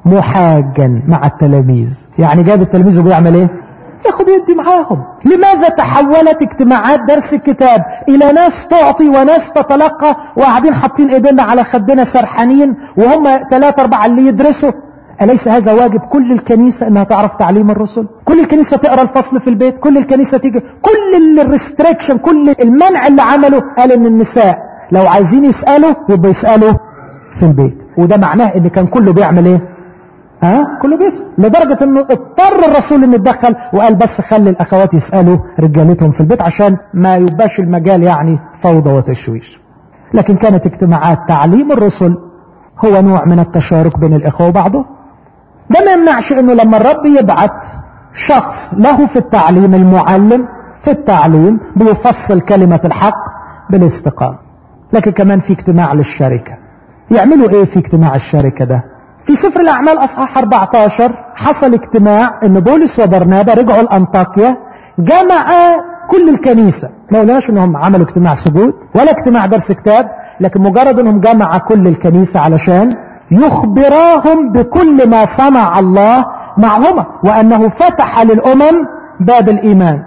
محاجا مع التلاميذ يعني جاب التلاميذ وبيعمل ايه ياخد يدي معاهم لماذا تحولت اجتماعات درس الكتاب الى ناس تعطي وناس تتلقى وقاعدين حاطين ايدينا على خدنا سرحانين وهم ثلاثة اربعة اللي يدرسوا أليس هذا واجب كل الكنيسة انها تعرف تعليم الرسل كل الكنيسة تقرأ الفصل في البيت كل الكنيسة تيجي كل الريستريكشن كل المنع اللي عمله قال ان النساء لو عايزين يسألوا يبقى يسألوا في البيت وده معناه ان كان كله بيعمل ايه ها كله بيسأل لدرجة انه اضطر الرسول انه يتدخل وقال بس خلي الاخوات يسألوا رجالتهم في البيت عشان ما يبقاش المجال يعني فوضى وتشويش لكن كانت اجتماعات تعليم الرسل هو نوع من التشارك بين الاخوة وبعضهم ده ما يمنعش انه لما الرب يبعت شخص له في التعليم المعلم في التعليم بيفصل كلمة الحق بالاستقامة لكن كمان في اجتماع للشركة يعملوا ايه في اجتماع الشركة ده في سفر الأعمال أصحاح 14 حصل اجتماع ان بولس وبرنابا رجعوا لأنطاكيا جمع كل الكنيسة ما قلناش انهم عملوا اجتماع سجود ولا اجتماع درس كتاب لكن مجرد انهم جمع كل الكنيسة علشان يخبراهم بكل ما صنع الله معهما وأنه فتح للأمم باب الإيمان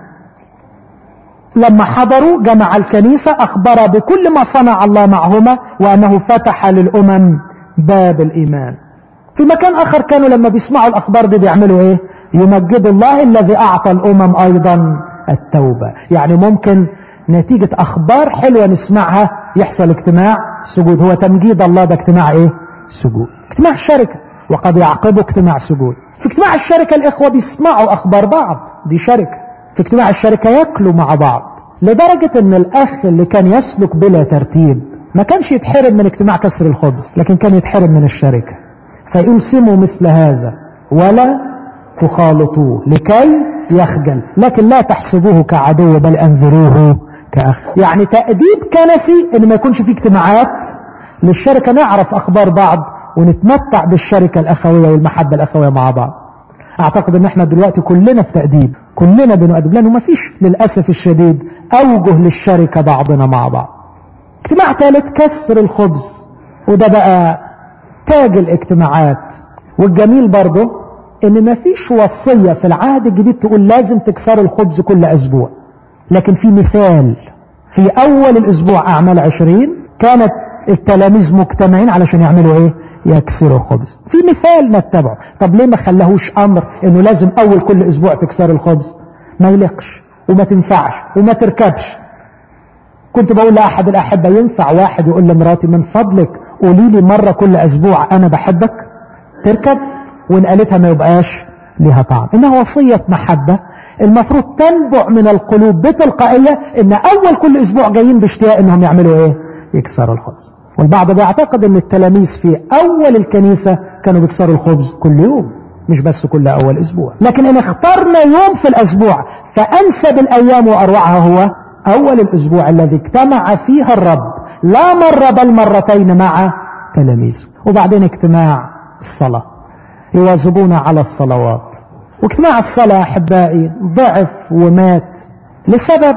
لما حضروا جمع الكنيسة أخبر بكل ما صنع الله معهما وأنه فتح للأمم باب الإيمان في مكان آخر كانوا لما بيسمعوا الأخبار دي بيعملوا إيه يمجدوا الله الذي أعطى الأمم أيضا التوبة يعني ممكن نتيجة أخبار حلوة نسمعها يحصل اجتماع سجود هو تمجيد الله ده اجتماع إيه سجود اجتماع شركة وقد يعقبه اجتماع سجود في اجتماع الشركة الإخوة بيسمعوا أخبار بعض دي شركة في اجتماع الشركة ياكلوا مع بعض لدرجة ان الاخ اللي كان يسلك بلا ترتيب ما كانش يتحرم من اجتماع كسر الخبز لكن كان يتحرم من الشركة فيقول سموا مثل هذا ولا تخالطوه لكي يخجل لكن لا تحسبوه كعدو بل انذروه كأخ يعني تأديب كنسي ان ما يكونش في اجتماعات للشركة نعرف اخبار بعض ونتمتع بالشركة الاخوية والمحبة الاخوية مع بعض اعتقد ان احنا دلوقتي كلنا في تأديب كلنا بنؤدب لانه ما فيش للأسف الشديد اوجه للشركة بعضنا مع بعض اجتماع ثالث كسر الخبز وده بقى تاج الاجتماعات والجميل برضه ان ما فيش وصية في العهد الجديد تقول لازم تكسروا الخبز كل اسبوع لكن في مثال في اول الاسبوع اعمال عشرين كانت التلاميذ مجتمعين علشان يعملوا ايه يكسروا خبز في مثال نتبعه طب ليه ما خلاهوش امر انه لازم اول كل اسبوع تكسر الخبز ما يلقش وما تنفعش وما تركبش كنت بقول لاحد الاحبه ينفع واحد يقول لمراتي من فضلك قولي لي مره كل اسبوع انا بحبك تركب وان قالتها ما يبقاش ليها طعم انها وصيه محبه المفروض تنبع من القلوب بتلقائيه ان اول كل اسبوع جايين باشتياق انهم يعملوا ايه يكسروا الخبز والبعض بيعتقد ان التلاميذ في اول الكنيسة كانوا بيكسروا الخبز كل يوم مش بس كل اول اسبوع لكن ان اخترنا يوم في الاسبوع فانسب الايام واروعها هو اول الاسبوع الذي اجتمع فيها الرب لا مرة بل مرتين مع تلاميذه وبعدين اجتماع الصلاة يواظبون على الصلوات واجتماع الصلاة احبائي ضعف ومات لسبب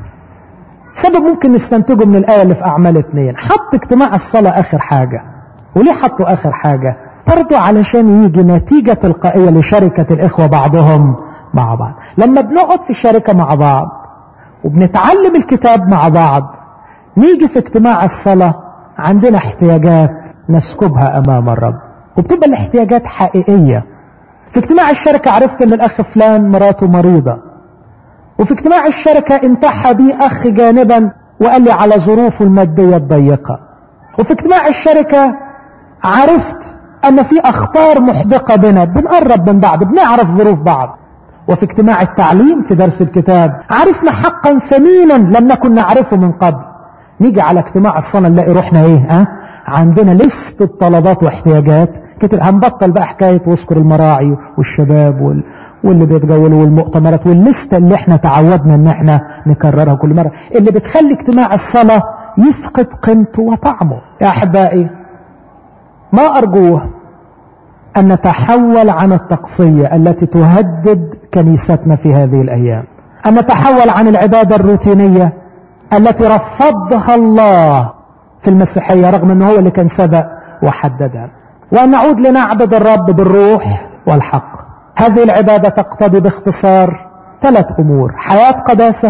سبب ممكن نستنتجه من الآية اللي في أعمال اثنين حط اجتماع الصلاة آخر حاجة وليه حطوا آخر حاجة برضو علشان يجي نتيجة تلقائية لشركة الإخوة بعضهم مع بعض لما بنقعد في الشركة مع بعض وبنتعلم الكتاب مع بعض نيجي في اجتماع الصلاة عندنا احتياجات نسكبها أمام الرب وبتبقى الاحتياجات حقيقية في اجتماع الشركة عرفت ان الأخ فلان مراته مريضة وفي اجتماع الشركة انتحى بي أخ جانبا وقال لي على ظروفه المادية الضيقة وفي اجتماع الشركة عرفت أن في أخطار محدقة بنا بنقرب من بعض بنعرف ظروف بعض وفي اجتماع التعليم في درس الكتاب عرفنا حقا ثمينا لم نكن نعرفه من قبل نيجي على اجتماع الصلاة نلاقي روحنا ايه ها عندنا لستة طلبات واحتياجات كتير هنبطل بقى حكاية واذكر المراعي والشباب وال... واللي بيتجولوا والمؤتمرات واللستة اللي احنا تعودنا ان احنا نكررها كل مرة اللي بتخلي اجتماع الصلاة يفقد قيمته وطعمه يا احبائي ما ارجوه ان نتحول عن التقصية التي تهدد كنيستنا في هذه الايام ان نتحول عن العبادة الروتينية التي رفضها الله في المسيحية رغم انه هو اللي كان سبق وحددها وان نعود لنعبد الرب بالروح والحق هذه العبادة تقتضي باختصار ثلاث امور حياة قداسة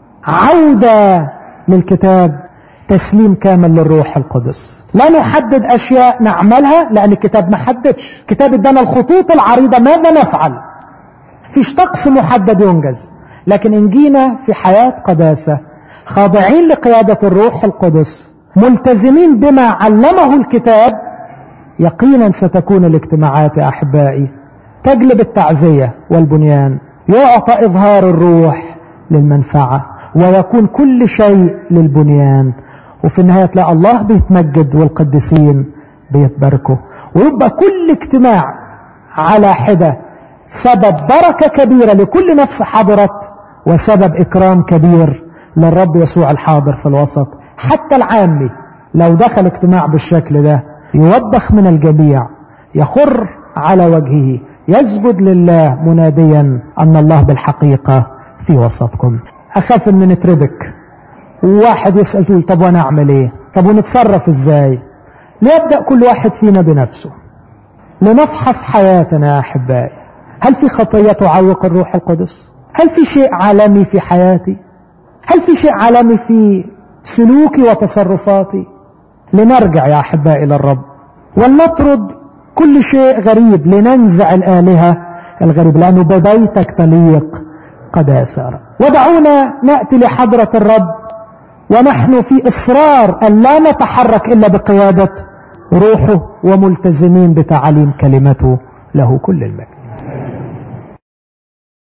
عودة للكتاب تسليم كامل للروح القدس لا نحدد اشياء نعملها لان الكتاب ما حددش الكتاب ادانا الخطوط العريضة ماذا نفعل فيش طقس محدد ينجز لكن ان جينا في حياة قداسة خاضعين لقيادة الروح القدس ملتزمين بما علمه الكتاب يقينا ستكون الاجتماعات يا احبائي تجلب التعزية والبنيان يعطى اظهار الروح للمنفعة ويكون كل شيء للبنيان وفي النهاية تلاقي الله بيتمجد والقديسين بيتباركوا ويبقى كل اجتماع على حدة سبب بركة كبيرة لكل نفس حضرت وسبب إكرام كبير للرب يسوع الحاضر في الوسط حتى العامي لو دخل اجتماع بالشكل ده يوبخ من الجميع يخر على وجهه يسجد لله مناديا أن الله بالحقيقة في وسطكم أخاف أن نتربك وواحد يسأل تقول طب وأنا أعمل إيه طب ونتصرف إزاي ليبدأ كل واحد فينا بنفسه لنفحص حياتنا يا أحبائي هل في خطية تعوق الروح القدس هل في شيء عالمي في حياتي هل في شيء عالمي في سلوكي وتصرفاتي لنرجع يا أحبائي إلى الرب ولنطرد كل شيء غريب لننزع الآلهة الغريب لأنه ببيتك تليق قداسة ودعونا نأتي لحضرة الرب ونحن في إصرار أن لا نتحرك إلا بقيادة روحه وملتزمين بتعاليم كلمته له كل المجد